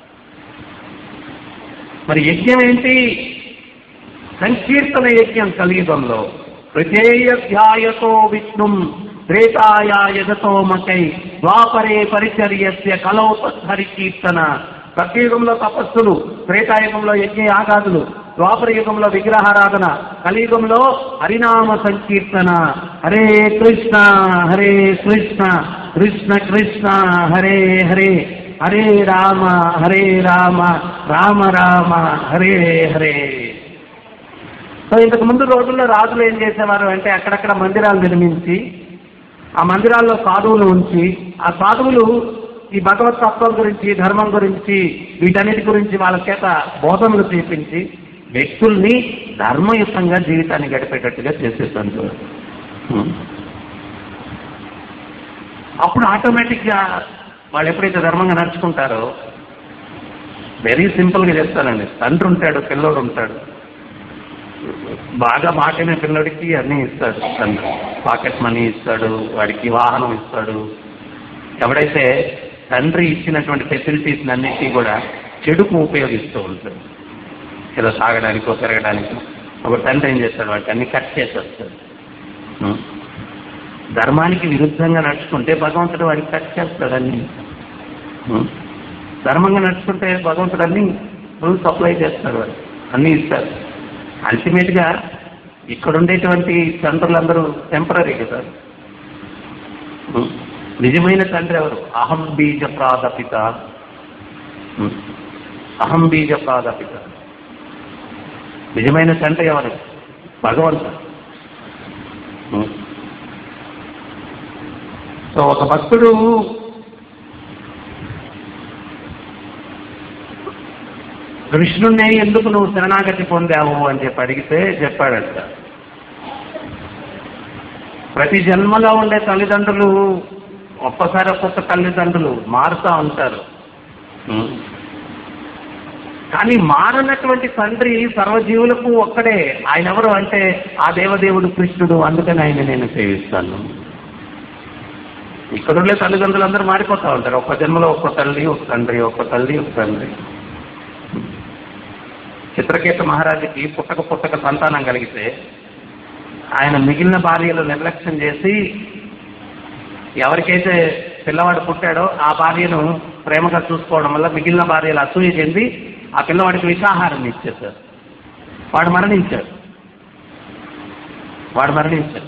మరి యజ్ఞం ఏంటి సంకీర్తన యజ్ఞం కలియుగంలో ప్రజేయధ్యాయతో విష్ణుం త్రేతాయ యగతో మకై ద్వాపరే పరిచర్యస్య కలౌ తద్ధరి కీర్తన సత్యయుగంలో తపస్సులు త్రేతాయుగంలో యజ్ఞ యాగాదులు ద్వాపర యుగంలో విగ్రహారాధన కలియుగంలో హరినామ సంకీర్తన హరే కృష్ణ హరే కృష్ణ కృష్ణ కృష్ణ హరే హరే హరే రామ హరే రామ రామ రామ హరే హరే సో ఇంతకు ముందు రోజుల్లో రాజులు ఏం చేసేవారు అంటే అక్కడక్కడ మందిరాలు నిర్మించి ఆ మందిరాల్లో సాధువులు ఉంచి ఆ సాధువులు ఈ భగవత్ తత్వం గురించి ధర్మం గురించి వీటన్నిటి గురించి వాళ్ళ చేత బోధనలు చేపించి వ్యక్తుల్ని ధర్మయుతంగా జీవితాన్ని గడిపేటట్టుగా చేసేసాను అప్పుడు ఆటోమేటిక్గా వాళ్ళు ఎప్పుడైతే ధర్మంగా నడుచుకుంటారో వెరీ సింపుల్గా చెప్తానండి తండ్రి ఉంటాడు పిల్లోడు ఉంటాడు బాగా మాటిన పిల్లడికి అన్నీ ఇస్తాడు తండ్రి పాకెట్ మనీ ఇస్తాడు వాడికి వాహనం ఇస్తాడు ఎవడైతే తండ్రి ఇచ్చినటువంటి ఫెసిలిటీస్ అన్నిటికీ కూడా చెడుకు ఉపయోగిస్తూ ఉంటాడు ఏదో తాగడానికో తిరగడానికో ఒక తండ్రి ఏం చేస్తాడు వాడికి అన్ని కట్ చేసేస్తాడు ఉం. ధర్మానికి విరుద్ధంగా నడుచుకుంటే భగవంతుడు వాడికి కట్ చేస్తాడు అన్ని ఉం. ధర్మంగా నడుచుకుంటే భగవంతుడు అన్ని రూల్స్ అప్లై చేస్తాడు వాడు అన్ని ఇస్తాడు అల్టిమేట్ గా ఇక్కడ ఉండేటువంటి తండ్రులందరూ టెంపరీ కదా ఉం. నిజమైన తండ్రి ఎవరు అహం బీజ ప్రాదపిత ఉం. అహం బీజ ప్రాదపిత నిజమైన తండ్రి ఎవరు భగవంతుడు ఉం. సో ఒక భక్తుడు కృష్ణుణ్ణి ఎందుకు నువ్వు శరణాగతి పొందావు అని చెప్పి అడిగితే చెప్పాడట ప్రతి జన్మలో ఉండే తల్లిదండ్రులు ఒక్కసారి ఒక్కొక్క తల్లిదండ్రులు మారుతూ ఉంటారు ఉం. కానీ మారనటువంటి తండ్రి సర్వజీవులకు ఒక్కడే ఆయన ఎవరు అంటే ఆ దేవదేవుడు కృష్ణుడు అందుకని ఆయన నేను సేవిస్తాను ఇక్కడ ఉండే తల్లిదండ్రులు అందరూ మారిపోతూ ఉంటారు ఒక్క జన్మలో ఒక్క తల్లి ఒక తండ్రి ఒక్క తల్లి ఒక తండ్రి చిత్రకేత మహారాజుకి పుట్టక పుట్టక సంతానం కలిగితే ఆయన మిగిలిన భార్యలు నిర్లక్ష్యం చేసి ఎవరికైతే పిల్లవాడు పుట్టాడో ఆ భార్యను ప్రేమగా చూసుకోవడం వల్ల మిగిలిన భార్యలు అసూయ చెంది ఆ పిల్లవాడికి విషాహారం ఇచ్చేశారు వాడు మరణించాడు వాడు మరణించాడు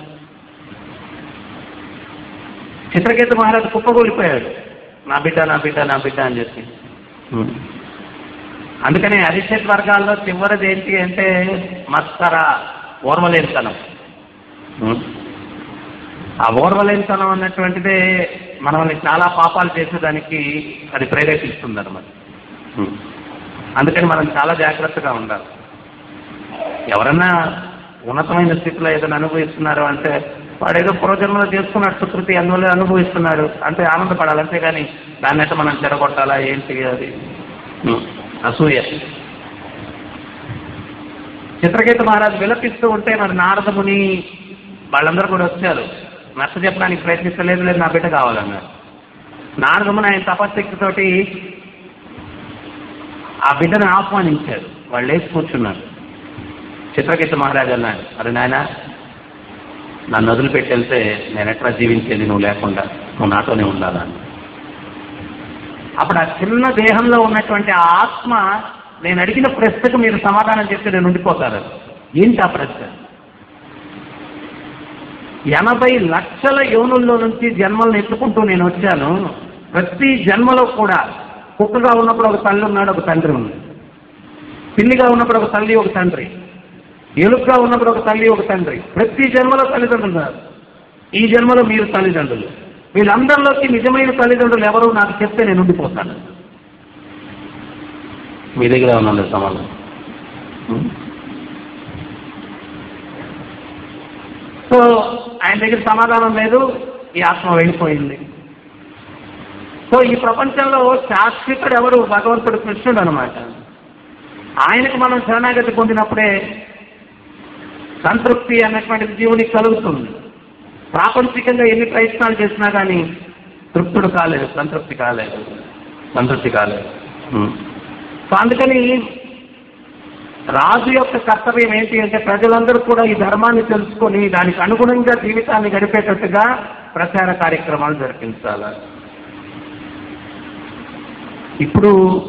చిత్రకేత మహారాజు కుప్పగూలిపోయాడు నా బిడ్డ నా బిడ్డ నా బిడ్డ అని చెప్పి ఉం. అందుకని అరిషత్ వర్గాల్లో చివరిది ఏంటి అంటే మత్సర ఓర్వలేనితనం ఉం. ఆ ఓర్వలేనితనం అన్నటువంటిదే మనల్ని చాలా పాపాలు చేసేదానికి అది ప్రేరేపిస్తుంది అనమాట అందుకని మనం చాలా జాగ్రత్తగా ఉండాలి ఎవరన్నా ఉన్నతమైన స్థితిలో ఏదైనా అనుభవిస్తున్నారు అంటే వాడు ఏదో పూర్వజన్మలో చేసుకున్నాడు సుకృతి అందువల్ల అనుభవిస్తున్నాడు అంటే ఆనందపడాలి అంతేగాని దాన్ని అయితే మనం చెడగొట్టాలా ఏంటి అది ఉం. అసూయ చిత్రకేత మహారాజు విలపిస్తూ ఉంటే మరి నారదముని వాళ్ళందరూ కూడా వచ్చారు నచ్చ చెప్పడానికి ప్రయత్నిస్తలేదు లేదు నా బిడ్డ కావాలన్నారు నారదముని ఆయన తపశక్తితోటి ఆ బిడ్డను ఆహ్వానించారు వాళ్ళు లేచి కూర్చున్నారు చిత్రకేత మహారాజు అన్నాడు అరే నాయన నన్ను వదిలిపెట్టి వెళ్తే నేను ఎట్లా జీవించేది నువ్వు లేకుండా నువ్వు నాతోనే ఉండాలని అప్పుడు ఆ చిన్న దేహంలో ఉన్నటువంటి ఆ ఆత్మ నేను అడిగిన ప్రశ్నకు మీరు సమాధానం చెప్తే నేను ఉండిపోతాను ఏంటి ఆ ప్రశ్న ఎనభై లక్షల యోనుల్లో నుంచి జన్మలను ఎత్తుకుంటూ నేను వచ్చాను ప్రతి జన్మలో కూడా కుక్కగా ఉన్నప్పుడు ఒక తల్లి ఉన్నాడు ఒక తండ్రి ఉన్నాడు పిల్లిగా ఉన్నప్పుడు ఒక తల్లి ఒక తండ్రి ఎలుగుగా ఉన్నప్పుడు ఒక తల్లి ఒక తండ్రి ప్రతి జన్మలో తల్లిదండ్రులు ఉన్నారు ఈ జన్మలో మీరు తల్లిదండ్రులు వీళ్ళందరిలోకి నిజమైన తల్లిదండ్రులు ఎవరు నాకు చెప్తే నేను ఉండిపోతాను మీ దగ్గర ఉన్నది సమాధానం ఉం? సో ఆయన దగ్గర సమాధానం లేదు ఈ ఆత్మ వెళ్ళిపోయింది సో ఈ ప్రపంచంలో శాశ్వతుడు ఎవరు భగవంతుడు కృష్ణుడు అనమాట ఆయనకు మనం శరణాగతి పొందినప్పుడే సంతృప్తి అన్నటువంటిది జీవునికి కలుగుతుంది ప్రాపంచికంగా ఎన్ని ప్రయత్నాలు చేసినా కానీ తృప్తుడు కాలేదు సంతృప్తి కాలేదు సంతృప్తి కాలేదు ఉం. సో అందుకని రాజు యొక్క కర్తవ్యం ఏంటి అంటే ప్రజలందరూ కూడా ఈ ధర్మాన్ని తెలుసుకొని దానికి అనుగుణంగా జీవితాన్ని గడిపేటట్టుగా ప్రచార కార్యక్రమాలు జరిపించాలి ఇప్పుడు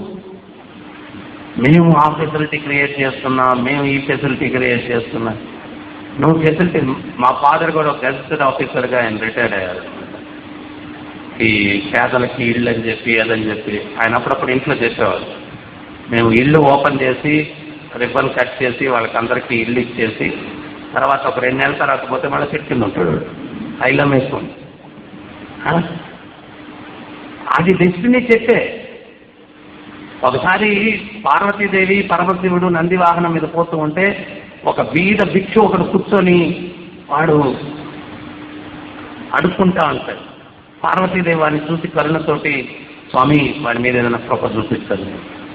మేము ఆ ఫెసిలిటీ క్రియేట్ చేస్తున్నాం మేము ఈ ఫెసిలిటీ క్రియేట్ చేస్తున్నాం నువ్వు ఫెసిలిటీ మా ఫాదర్ కూడా ఒక గెజిటెడ్ ఆఫీసర్గా ఆయన రిటైర్డ్ అయ్యారు ఈ పేదలకి ఇళ్ళు అని చెప్పి అదని చెప్పి ఆయన అప్పుడప్పుడు ఇంట్లో చెప్పేవారు మేము ఇల్లు ఓపెన్ చేసి రిబ్బన్ కట్ చేసి వాళ్ళకి అందరికీ ఇల్లు ఇచ్చేసి తర్వాత ఒక రెండు నెలల తర్వాత పోతే మళ్ళీ చెట్టు కింద ఉంటాడు ఐలం వేసుకోండి ఆ? అది డెస్టినీ చెట్టే ఒకసారి పార్వతీదేవి పరమశివుడు నంది వాహనం మీద పోతూ ఉంటే ఒక బీద భిక్షు ఒకడు కూర్చొని వాడు అడుక్కుంటా ఉంటాడు పార్వతీదేవి వాడిని చూసి కరుణతోటి స్వామి వాడి మీద ఏదైనా కృప చూపిస్తుంది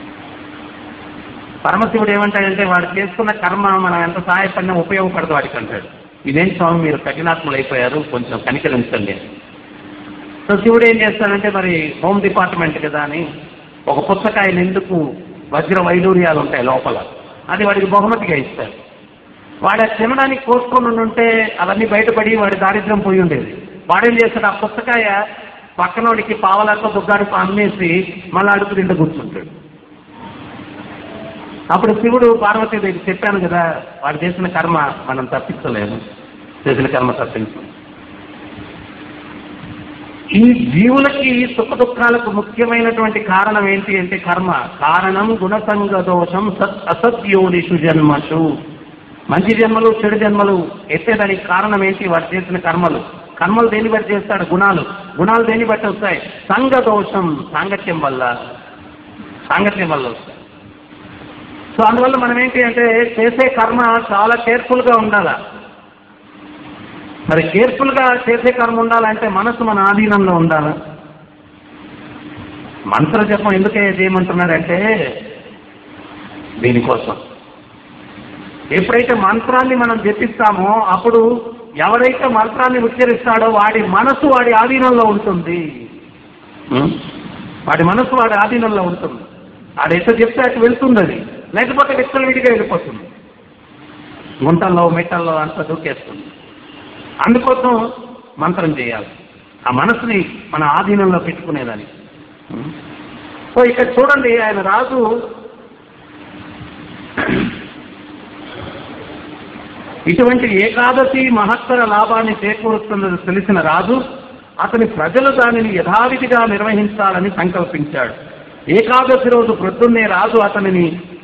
పరమశివుడు ఏమంటాడంటే వాడు చేసుకున్న కర్మ మనం ఎంత సహాయపడినా ఉపయోగపడదు వాడికి అంటాడు ఇదేం స్వామి మీరు కఠినాత్ములు అయిపోయారు కొంచెం కనికరించండి సో శివుడు ఏం చేస్తాడంటే మరి హోమ్ డిపార్ట్మెంట్ కదా అని ఒక పుస్తకాయ నిండుకు వజ్ర వైడూర్యాలు ఉంటాయి లోపల అది వాడికి బహుమతిగా ఇస్తాడు వాడు అది తినడానికి కోసుకొని ఉంటే అవన్నీ బయటపడి వాడి దారిద్ర్యం పోయి ఉండేది వాడేం చేస్తాడు ఆ పుస్తకాయ పక్కనోడికి పావలాతో బుగ్గాడికి అమ్మేసి మళ్ళీ అడుగు తింట కూర్చుంటాడు అప్పుడు శివుడు పార్వతీదేవికి చెప్పాను కదా వాడు చేసిన కర్మ మనం తప్పించలేము చేసిన కర్మ తప్పించు ఈ జీవులకి సుఖ దుఃఖాలకు ముఖ్యమైనటువంటి కారణం ఏంటి అంటే కర్మ కారణం గుణసంగ దోషం సత్ అసత్యోనిషు జన్మషు మంచి జన్మలు చెడు జన్మలు ఎత్తేదానికి కారణం ఏంటి వాడు చేసిన కర్మలు కర్మలు దేని బట్టి చేస్తాడు గుణాలు గుణాలు దేని బట్టి వస్తాయి సంగ దోషం సాంగత్యం వల్ల సాంగత్యం వల్ల వస్తాయి సో అందువల్ల మనం ఏంటి అంటే చేసే కర్మ చాలా కేర్ఫుల్ గా ఉండాలా మరి కేర్ఫుల్ గా చేసే కర్మ ఉండాలంటే మనసు మన ఆధీనంలో ఉండాలా మంత్ర జపం ఎందుకే చేయమంటున్నారంటే దీనికోసం ఎప్పుడైతే మంత్రాన్ని మనం జపిస్తామో అప్పుడు ఎవరైతే మంత్రాన్ని ఉచ్చరిస్తాడో వాడి మనసు వాడి ఆధీనంలో ఉంటుంది ఉం? వాడి మనసు వాడి ఆధీనంలో ఉంటుంది ఆడెట్లా చెప్తే అటు వెళ్తుంది అది లేకపోతే విచ్చలవిడిగా వెళ్ళిపోతుంది గుంటల్లో మెట్టల్లో అంతా దూకేస్తుంది అందుకోసం మంత్రం చేయాలి ఆ మనసుని మన ఆధీనంలో పెట్టుకునేదాన్ని సో ఇక్కడ చూడండి ఆయన రాజు ఇటువంటి ఏకాదశి మహత్తర లాభాన్ని చేకూరుస్తున్నది తెలిసిన రాజు అతని ప్రజలు దానిని యథావిధిగా నిర్వహించాలని సంకల్పించాడు ఏకాదశి రోజు ప్రొద్దున్నే రాజు అతనిని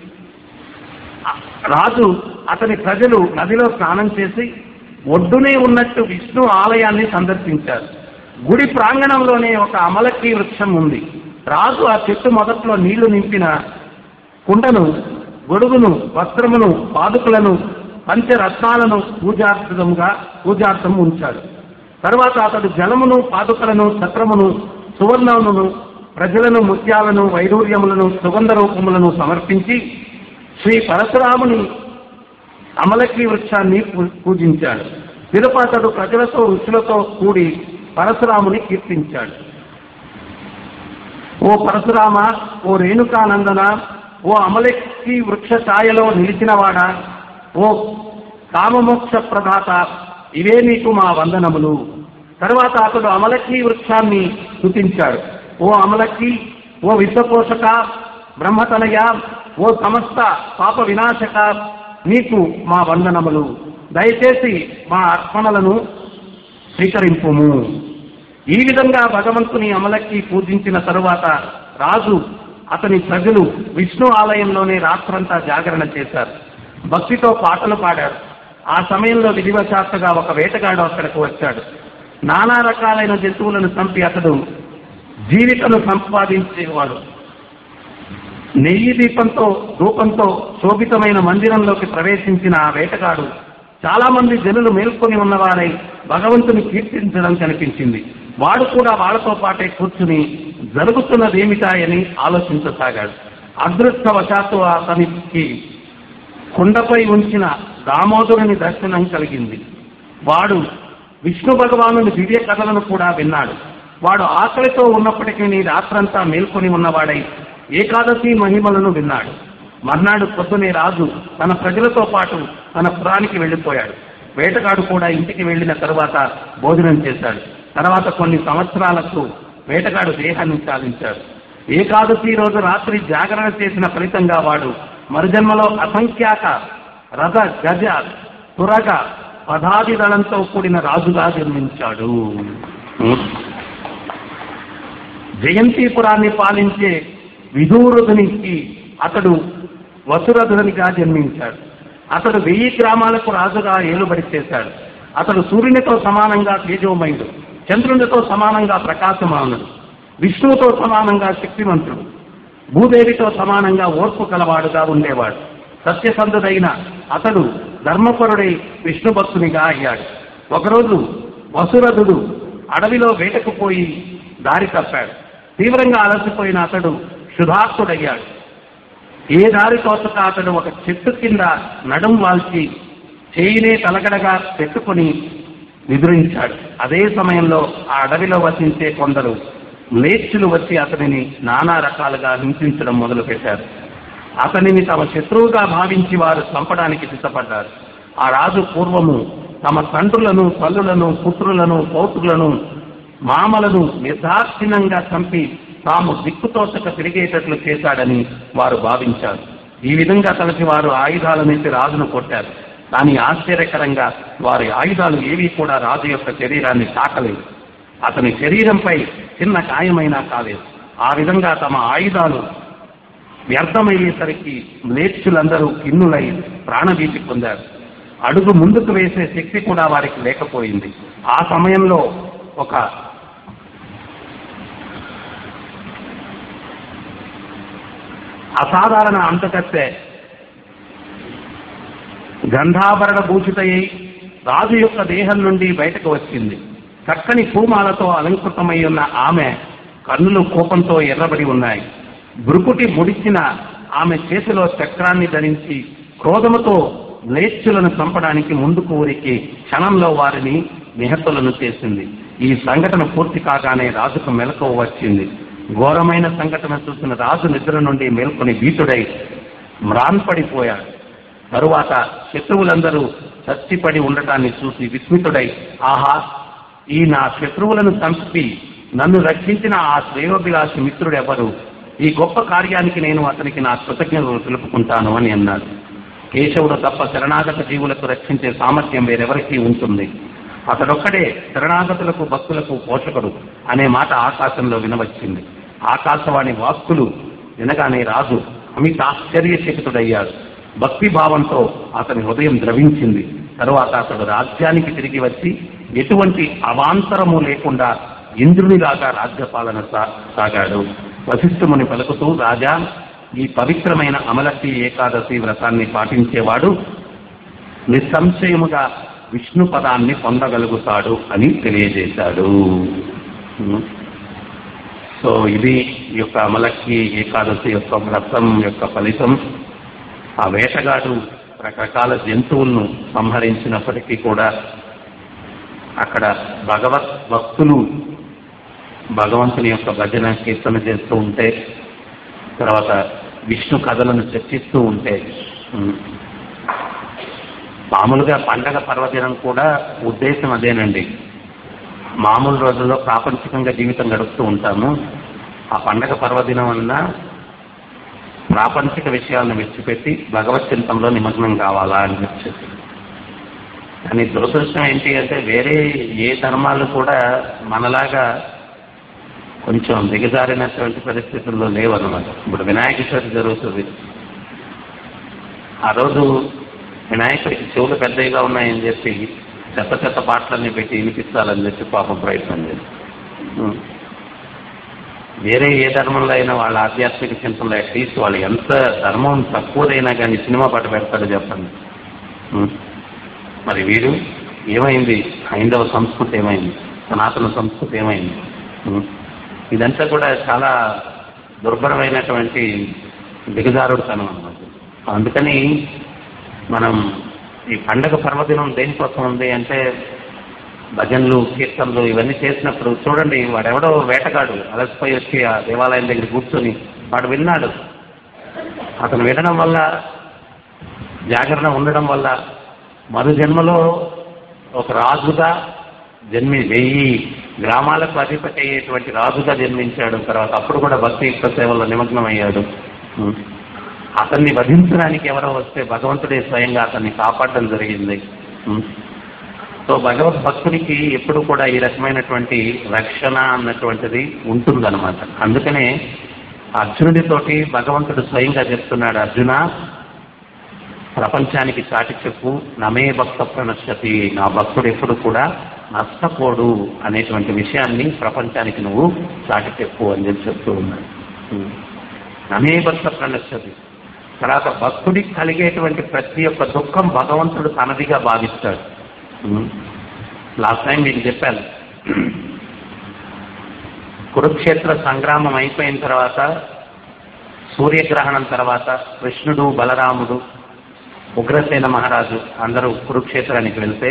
రాజు అతని ప్రజలు నదిలో స్నానం చేసి ఒడ్డునే ఉన్నట్టు విష్ణు ఆలయాన్ని సందర్శించారు గుడి ప్రాంగణంలోనే ఒక అమలకి వృక్షం ఉంది రాజు ఆ చెట్టు మొదట్లో నీళ్లు నింపిన కుండను గొడుగును వస్త్రమును పాదుకులను పంచరత్నాలను పూజార్థముగా పూజార్థం ఉంచాడు తర్వాత అతడు జలమును పాదుకలను ఛత్రమును సువర్ణమును ప్రజలను ముత్యాలను వైడూర్యములను సుగంధ రూపములను సమర్పించి శ్రీ పరశురాముని అమలకి వృక్షాన్ని పూ- పూజించాడు తిరుపతడు ప్రజలతో రుచులతో కూడి పరశురాముని కీర్తించాడు ఓ పరశురామ ఓ రేణుకానందన ఓ అమలకి వృక్ష ఛాయలో నిలిచినవాడా ఓ కామమోక్ష ప్రదాత ఇవే నీకు మా వందనములు తరువాత అతడు అమలకి వృక్షాన్ని స్తుతించాడు ఓ అమలకి ఓ విశ్వపోషక బ్రహ్మతనయ ఓ సమస్త పాప వినాశక నీకు మా వందనములు దయచేసి మా అర్పణలను స్వీకరింపుము ఈ విధంగా భగవంతుని అమలకి పూజించిన తరువాత రాజు అతని ప్రజలు విష్ణు ఆలయంలోనే రాత్రంతా జాగరణ చేశారు భక్తితో పాటలు పాడారు ఆ సమయంలో విధివశాత్తగా ఒక వేటగాడు అక్కడికి వచ్చాడు నానా రకాలైన జంతువులను చంపి అతడు జీవితను సంపాదించేవాడు నెయ్యి దీపంతో రూపంతో శోభితమైన మందిరంలోకి ప్రవేశించిన ఆ వేటగాడు చాలా మంది జనులు మేల్కొని ఉన్నవారై భగవంతుని కీర్తించడం కనిపించింది వాడు కూడా వాళ్ళతో పాటే కూర్చుని జరుగుతున్నదేమిటాయని ఆలోచించసాగాడు అదృష్టవశాత్తు అతనికి కొండపై ఉంచిన దామోదరుని దర్శనం కలిగింది వాడు విష్ణు భగవానుని దివ్య కథలను కూడా విన్నాడు వాడు ఆకలితో ఉన్నప్పటికీ రాత్రంతా మేల్కొని ఉన్నవాడై ఏకాదశి మహిమలను విన్నాడు మర్నాడు పొద్దునే రాజు తన ప్రజలతో పాటు తన పురానికి వెళ్ళిపోయాడు వేటగాడు కూడా ఇంటికి వెళ్ళిన తరువాత భోజనం చేశాడు తర్వాత కొన్ని సంవత్సరాలకు వేటగాడు దేహాన్ని చాలించాడు ఏకాదశి రోజు రాత్రి జాగరణ చేసిన ఫలితంగా వాడు మరుజన్మలో అసంఖ్యాక రథ గజ తురగ పదాది దళంతో కూడిన రాజుగా జన్మించాడు జయంతిపురాన్ని పాలించే విదూరుధునికి అతడు వసురధునిగా జన్మించాడు అతడు వెయ్యి గ్రామాలకు రాజుగా ఏలుబడి చేశాడు అతడు సూర్యునితో సమానంగా తేజోమయుడు చంద్రునితో సమానంగా ప్రకాశమానుడు విష్ణువుతో సమానంగా శక్తివంతుడు భూదేవితో సమానంగా ఓర్పు కలవాడుగా ఉండేవాడు సత్యసంధుడైన అతడు ధర్మపరుడై విష్ణు భక్తునిగా అయ్యాడు ఒకరోజు వసురథుడు అడవిలో వేటకు పోయి దారి తప్పాడు తీవ్రంగా అలసిపోయిన అతడు శుధార్థుడయ్యాడు ఏ దారి తోచక అతడు ఒక చెట్టు కింద నడుం వాల్చి చేయినే తలగడగా పెట్టుకుని నిద్రించాడు అదే సమయంలో ఆ అడవిలో వసించే కొందరు మ్లేచ్చులు వచ్చి అతనిని నానా రకాలుగా హింసించడం మొదలుపెట్టారు అతనిని తమ శత్రువుగా భావించి వారు చంపడానికి సిద్ధపడ్డారు ఆ రాజు పూర్వము తమ తండ్రులను తల్లులను పుత్రులను పౌత్రులను మామలను నిర్దాక్షిణ్యంగా చంపి తాము దిక్కుతోచక తిరిగేటట్లు చేశాడని వారు భావించారు ఈ విధంగా తలచి వారు ఆయుధాలనెత్తి రాజును కొట్టారు కానీ ఆశ్చర్యకరంగా వారి ఆయుధాలు ఏవీ కూడా రాజు యొక్క శరీరాన్ని తాకలేదు అతని శరీరంపై చిన్న గాయమైనా కాలేదు ఆ విధంగా తమ ఆయుధాలు వ్యర్థమయ్యేసరికి మ్లేచ్చులందరూ కిన్నులై ప్రాణభీతి పొందారు అడుగు ముందుకు వేసే శక్తి కూడా వారికి లేకపోయింది ఆ సమయంలో ఒక అసాధారణ అంతకత్తె గంధాభరణ భూషితయ్యి రాజు యొక్క దేహం నుండి బయటకు వచ్చింది చక్కని పూమాలతో అలంకృతమై ఉన్న ఆమె కన్నులు కోపంతో ఎర్రబడి ఉన్నాయి బ్రుకుటి ముడిచిన ఆమె చేతిలో చక్రాన్ని ధరించి క్రోధముతో మ్లేచ్చులను చంపడానికి ముందుకు ఊరికి క్షణంలో వారిని నిహతులను చేసింది ఈ సంఘటన పూర్తి కాగానే రాజుకు మెలకువ వచ్చింది ఘోరమైన సంఘటన చూసిన రాజు నిద్ర నుండి మేల్కొని భీతుడై మ్రాన్పడిపోయాడు తరువాత శత్రువులందరూ చచ్చిపడి ఉండటాన్ని చూసి విస్మితుడై ఆహా ఈ నా శత్రువులను చంపి నన్ను రక్షించిన ఆ శ్రేయోభిలాషి మిత్రుడెవరు ఈ గొప్ప కార్యానికి నేను అతనికి నా కృతజ్ఞతలు తెలుపుకుంటాను అని అన్నాడు కేశవుడు తప్ప శరణాగత జీవులకు రక్షించే సామర్థ్యం వేరెవరికీ ఉంటుంది అతడొక్కడే శరణాగతులకు భక్తులకు పోషకుడు అనే మాట ఆకాశంలో వినవచ్చింది ఆకాశవాణి వాక్కులు వినగానే రాజు అమిత ఆశ్చర్యచకితుడయ్యాడు భక్తి భావంతో అతని హృదయం ద్రవించింది తరువాత అతడు రాజ్యానికి తిరిగి వచ్చి ఎటువంటి అవాంతరము లేకుండా ఇంద్రునిలాగా రాజ్యపాలన సా- సాగాడు వశిష్ఠముని పలుకుతూ రాజా ఈ పవిత్రమైన అమలకి ఏకాదశి వ్రతాన్ని పాటించేవాడు నిస్సంశయముగా విష్ణు పదాన్ని పొందగలుగుతాడు అని తెలియజేశాడు సో ఇది ఈ యొక్క అమలకి ఏకాదశి యొక్క వ్రతం యొక్క ఫలితం ఆ వేటగాడు రకరకాల జంతువులను సంహరించినప్పటికీ కూడా అక్కడ భగవత్ భక్తులు భగవంతుని యొక్క భజన కీర్తన చేస్తూ ఉంటే తర్వాత విష్ణు కథలను చర్చిస్తూ ఉంటే ఉమ్, మామూలుగా పండగ పర్వదినం కూడా ఉద్దేశం అదేనండి మామూలు రోజుల్లో ప్రాపంచికంగా జీవితం గడుపుతూ ఉంటాము ఆ పండగ పర్వదినం వలన ప్రాపంచిక విషయాలను విడిచిపెట్టి భగవత్ చింతంలో నిమగ్నం కావాలా అని చెప్పేసి కానీ దురదృష్టం ఏంటి అంటే వేరే ఏ ధర్మాలు కూడా మనలాగా కొంచెం దిగజారినటువంటి పరిస్థితుల్లో లేవన్నమాట ఇప్పుడు వినాయక చవితి జరుగుతుంది ఆ రోజు వినాయకుడికి చెవులు పెద్దగా ఉన్నాయని చెప్పి చెత్త చెత్త పాటలన్నీ పెట్టి వినిపించాలని చెప్పి పాపం ప్రయత్నం చేస్తారు ఉం. వేరే ఏ ధర్మంలో అయినా వాళ్ళ ఆధ్యాత్మిక చింతనలో అట్లీస్ట్ వాళ్ళు ఎంత ధర్మం తక్కువదైనా కానీ సినిమా పాట పెడతారో చెప్పండి ఉం. మరి వీరు ఏమైంది హైందవ సంస్కృతి ఏమైంది సనాతన సంస్కృతి ఏమైంది ఉం. ఇదంతా కూడా చాలా దుర్భరమైనటువంటి దిగజారుడుతనం అన్నమాట అందుకని మనం ఈ పండగ పర్వదినం దేనికోసం ఉంది అంటే భజనలు కీర్తనలు ఇవన్నీ చేసినప్పుడు చూడండి వాడెవడో వేటగాడు అలసిపోయి వచ్చి ఆ దేవాలయం దగ్గర కూర్చొని వాడు విన్నాడు అతను వినడం వల్ల జాగరణ ఉండడం వల్ల మరు జన్మలో ఒక రాజుగా జన్మి వెయ్యి గ్రామాలకు అధిపతి అయ్యేటువంటి రాజుగా జన్మించాడు తర్వాత అప్పుడు కూడా భక్తి యుక్త సేవలో నిమగ్నం అయ్యాడు ఉం. అతన్ని వధించడానికి ఎవరో వస్తే భగవంతుడే స్వయంగా అతన్ని కాపాడడం జరిగింది ఉం. సో భగవద్భక్తునికి ఎప్పుడు కూడా ఈ రకమైనటువంటి రక్షణ అన్నటువంటిది ఉంటుందన్నమాట అందుకనే అర్జునుడితోటి భగవంతుడు స్వయంగా చెప్తున్నాడు అర్జున ప్రపంచానికి చాటి చెప్పు నమే భక్త ప్రణశ్యతి నా భక్తుడు ఎప్పుడు కూడా నష్టపోడు అనేటువంటి విషయాన్ని ప్రపంచానికి నువ్వు చాటి చెప్పు అని చెప్పి చెప్తూ ఉన్నాడు ఉం. నమే భక్త ప్రణశ్యతి తర్వాత భక్తుడికి కలిగేటువంటి ప్రతి ఒక్క దుఃఖం భగవంతుడు తనదిగా భావిస్తాడు లాస్ట్ టైం మీకు చెప్పాను కురుక్షేత్ర సంగ్రామం అయిపోయిన తర్వాత సూర్యగ్రహణం తర్వాత కృష్ణుడు బలరాముడు ఉగ్రసేన మహారాజు అందరూ కురుక్షేత్రానికి వెళ్తే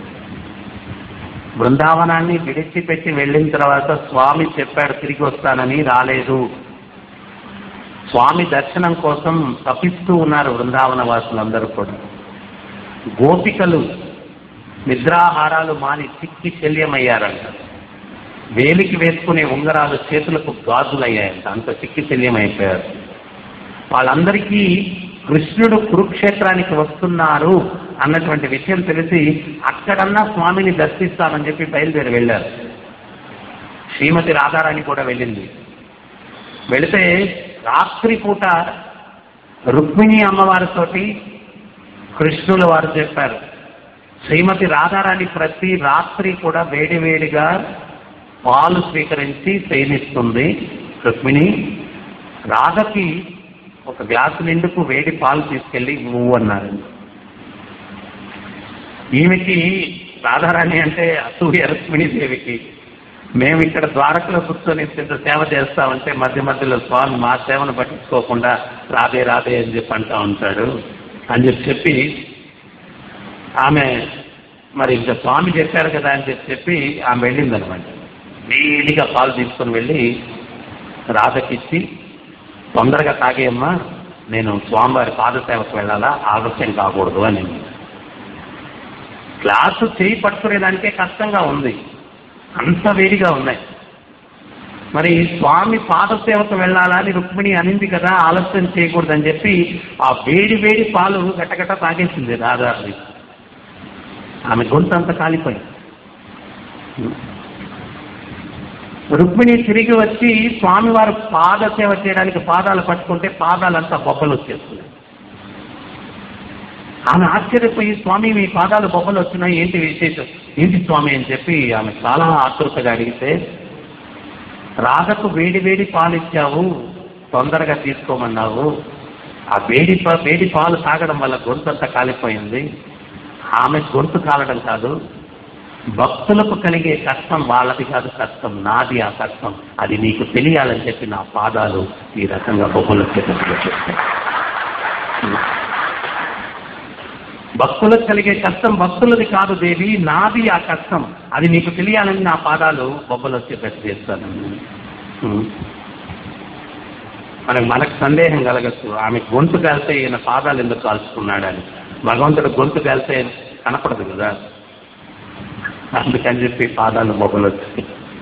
బృందావనాన్ని విడిచిపెట్టి వెళ్ళిన తర్వాత స్వామి చెప్పాడు తిరిగి వస్తానని రాలేదు స్వామి దర్శనం కోసం తప్పిస్తూ ఉన్నారు బృందావన వాసులందరూ కూడా గోపికలు నిద్రాహారాలు మాని చిక్కి శల్యమయ్యారంట వేలికి వేసుకునే ఉంగరాలు చేతులకు గాజులయ్యాయంట అంత చిక్కి శల్యమైపోయారు వాళ్ళందరికీ కృష్ణుడు కురుక్షేత్రానికి వస్తున్నారు అన్నటువంటి విషయం తెలిసి అక్కడన్నా స్వామిని దర్శిస్తామని చెప్పి బయలుదేరి వెళ్ళారు శ్రీమతి రాధారాణి కూడా వెళ్ళింది వెళితే రాత్రిపూట రుక్మిణి అమ్మవారితోటి కృష్ణుల వారు చెప్పారు శ్రీమతి రాధారాణి ప్రతి రాత్రి కూడా వేడివేడిగా పాలు స్వీకరించి శయనిస్తుంది రుక్మిణి రాధకి ఒక గ్లాసు నిండుకు వేడి పాలు తీసుకెళ్లి నువ్వు అన్నారు ఈమెకి రాధారాణి అంటే అసూయ రుక్మిణీదేవికి మేము ఇక్కడ ద్వారకలో కూర్చొని ఇంత సేవ చేస్తామంటే మధ్య మధ్యలో స్వామి మా సేవను పట్టించుకోకుండా రాదే రాదే అని చెప్పి అంటా ఉంటాడు అని చెప్పి చెప్పి ఆమె మరి ఇంకా స్వామి చెప్పారు కదా అని చెప్పి చెప్పి ఆమె వెళ్ళిందనమాట వేడిగా పాలు తీసుకొని వెళ్ళి రాధకిచ్చి తొందరగా తాగేయమ్మా నేను స్వామివారి పాదసేవకు వెళ్ళాలా ఆలస్యం కాకూడదు అని గ్లాసు చేయి పట్టుకునేదానికే కష్టంగా ఉంది అంత వేడిగా ఉన్నాయి మరి స్వామి పాదసేవకు వెళ్ళాలా అని రుక్మిణి అనింది కదా ఆలస్యం చేయకూడదని చెప్పి ఆ వేడి వేడి పాలు గట్టగట్ట తాగేసింది రాధాది ఆమె గొంతు అంత కాలిపోయింది రుక్మిణి తిరిగి వచ్చి స్వామివారు పాద సేవ చేయడానికి పాదాలు పట్టుకుంటే పాదాలంతా బొబ్బలు వచ్చేస్తున్నాయి ఆమె ఆశ్చర్యపోయి స్వామి మీ పాదాలు బొబ్బలు వచ్చినాయి ఏంటి విశేషం ఏంటి స్వామి అని చెప్పి ఆమె చాలా ఆతృతగా అడిగితే రాధకు వేడి వేడి పాలు ఇచ్చావు తొందరగా తీసుకోమన్నావు ఆ వేడి పా- వేడి పాలు తాగడం వల్ల గొంతు అంతా కాలిపోయింది ఆమె గొంతు కాలడం కాదు భక్తులకు కలిగే కష్టం వాళ్ళది కాదు కష్టం నాది ఆ కష్టం అది నీకు తెలియాలని చెప్పి నా పాదాలు ఈ రకంగా బొబ్బలు వచ్చేటట్లు భక్తులకు కలిగే కష్టం భక్తులది కాదు దేవి నాది ఆ కష్టం అది నీకు తెలియాలని నా పాదాలు బొబ్బలు వచ్చేటట్టు చేస్తాను ఉం. మనకు మనకు సందేహం కలగచ్చు ఆమె గొంతు కాలితే ఈయన పాదాలు ఎందుకు కాల్చుకున్నాడని భగవంతుడు గొంతు కాలితే కనపడదు కదా అందుకని చెప్పి పాదాలు బొబ్బలు వచ్చాయి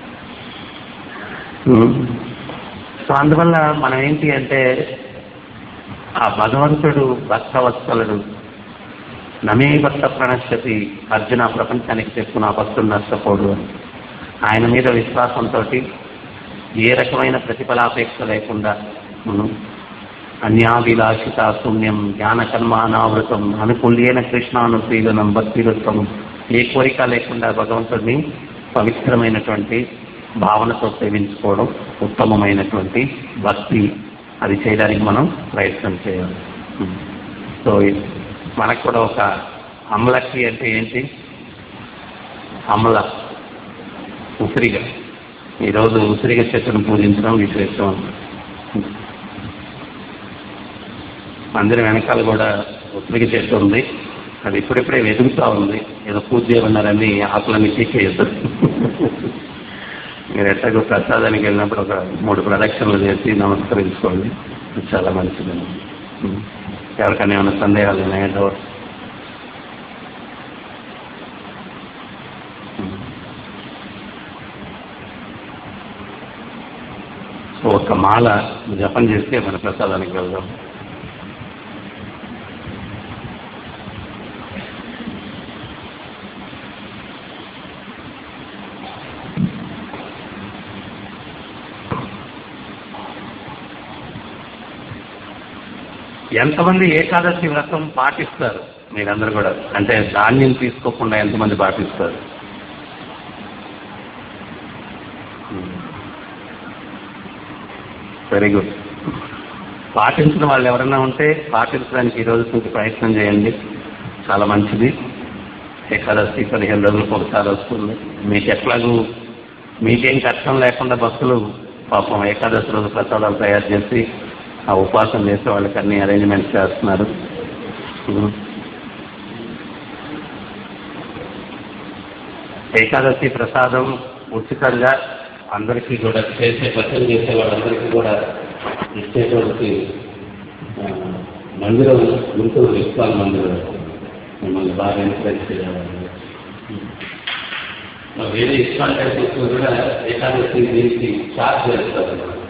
ఉం. సో అందువల్ల మనం ఏంటి అంటే ఆ భగవంతుడు భక్తవత్సలుడు నమే భక్త ప్రణశ్యతి అర్జున ప్రపంచానికి చెప్పు నా భక్తుడు నష్టపోడు అని ఆయన మీద విశ్వాసంతో ఏ రకమైన ప్రతిఫలాపేక్ష లేకుండా ఉమ్, అన్యాభిలాషిత శూన్యం జ్ఞాన కర్మానావృతం అనుకూల్యైన కృష్ణానుశీలనం భక్తిరుత్వం ఏ కోరిక లేకుండా భగవంతుడిని పవిత్రమైనటువంటి భావనతో సేవించుకోవడం ఉత్తమమైనటువంటి భక్తి అది చేయడానికి మనం ప్రయత్నం చేయాలి ఉమ్. సో మనకు కూడా ఒక అమలకి అంటే ఏంటి అమల ఉసిరిగా ఈరోజు ఉసిరిగా చెట్టును పూజించడం విశేషం మందిరం వెనకాల కూడా ఉసిరిగా చెట్టు ఉంది అది ఇప్పుడిప్పుడే వెతుకుతా ఉంది ఏదో పూజ చేయమన్నారని ఆకులన్నీ తీసేయద్దు మీరు ఎట్లాగో ప్రసాదానికి వెళ్ళినప్పుడు ఒక మూడు ప్రదక్షిణలు చేసి నమస్కరించుకోండి ఇది చాలా మంచిది ఉం. ఎవరికైనా ఏమైనా సందేహాలు ఉన్నాయా డౌట్ సో ఒక మాల జపం చేస్తే మన ప్రసాదానికి వెళ్దాం ఎంతమంది ఏకాదశి వ్రతం పాటిస్తారు మీరందరూ కూడా అంటే ధాన్యం తీసుకోకుండా ఎంతమంది పాటిస్తారు వెరీ గుడ్ పాటించిన వాళ్ళు ఎవరైనా ఉంటే పాటించడానికి ఈ రోజు నుంచి ప్రయత్నం చేయండి చాలా మంచిది ఏకాదశి పదిహేను రోజులకు ఒకసారి వస్తుంది మీకు ఎట్లాగూ మీకేం కష్టం లేకుండా భక్తులు పాపం ఏకాదశి రోజు ప్రసాదాలు తయారు చేసి ఆ ఉపవాసం చేసే వాళ్ళకి అన్ని అరేంజ్మెంట్స్ చేస్తున్నారు ఉం. ఏకాదశి ప్రసాదం ఉచితంగా అందరికీ కూడా చేసే భక్తులు చేసే వాళ్ళందరికీ కూడా ఇచ్చేటువంటి ఆ, మందిరం గుంటూరు ఇస్కాన్ మందిరం మిమ్మల్ని బాగా ఎంకరేజ్ చేయాలి మరి వేరే ఇస్కాన్ టెంపుల్స్ కూడా ఏకాదశి దీనికి చార్జ్ చేస్తారు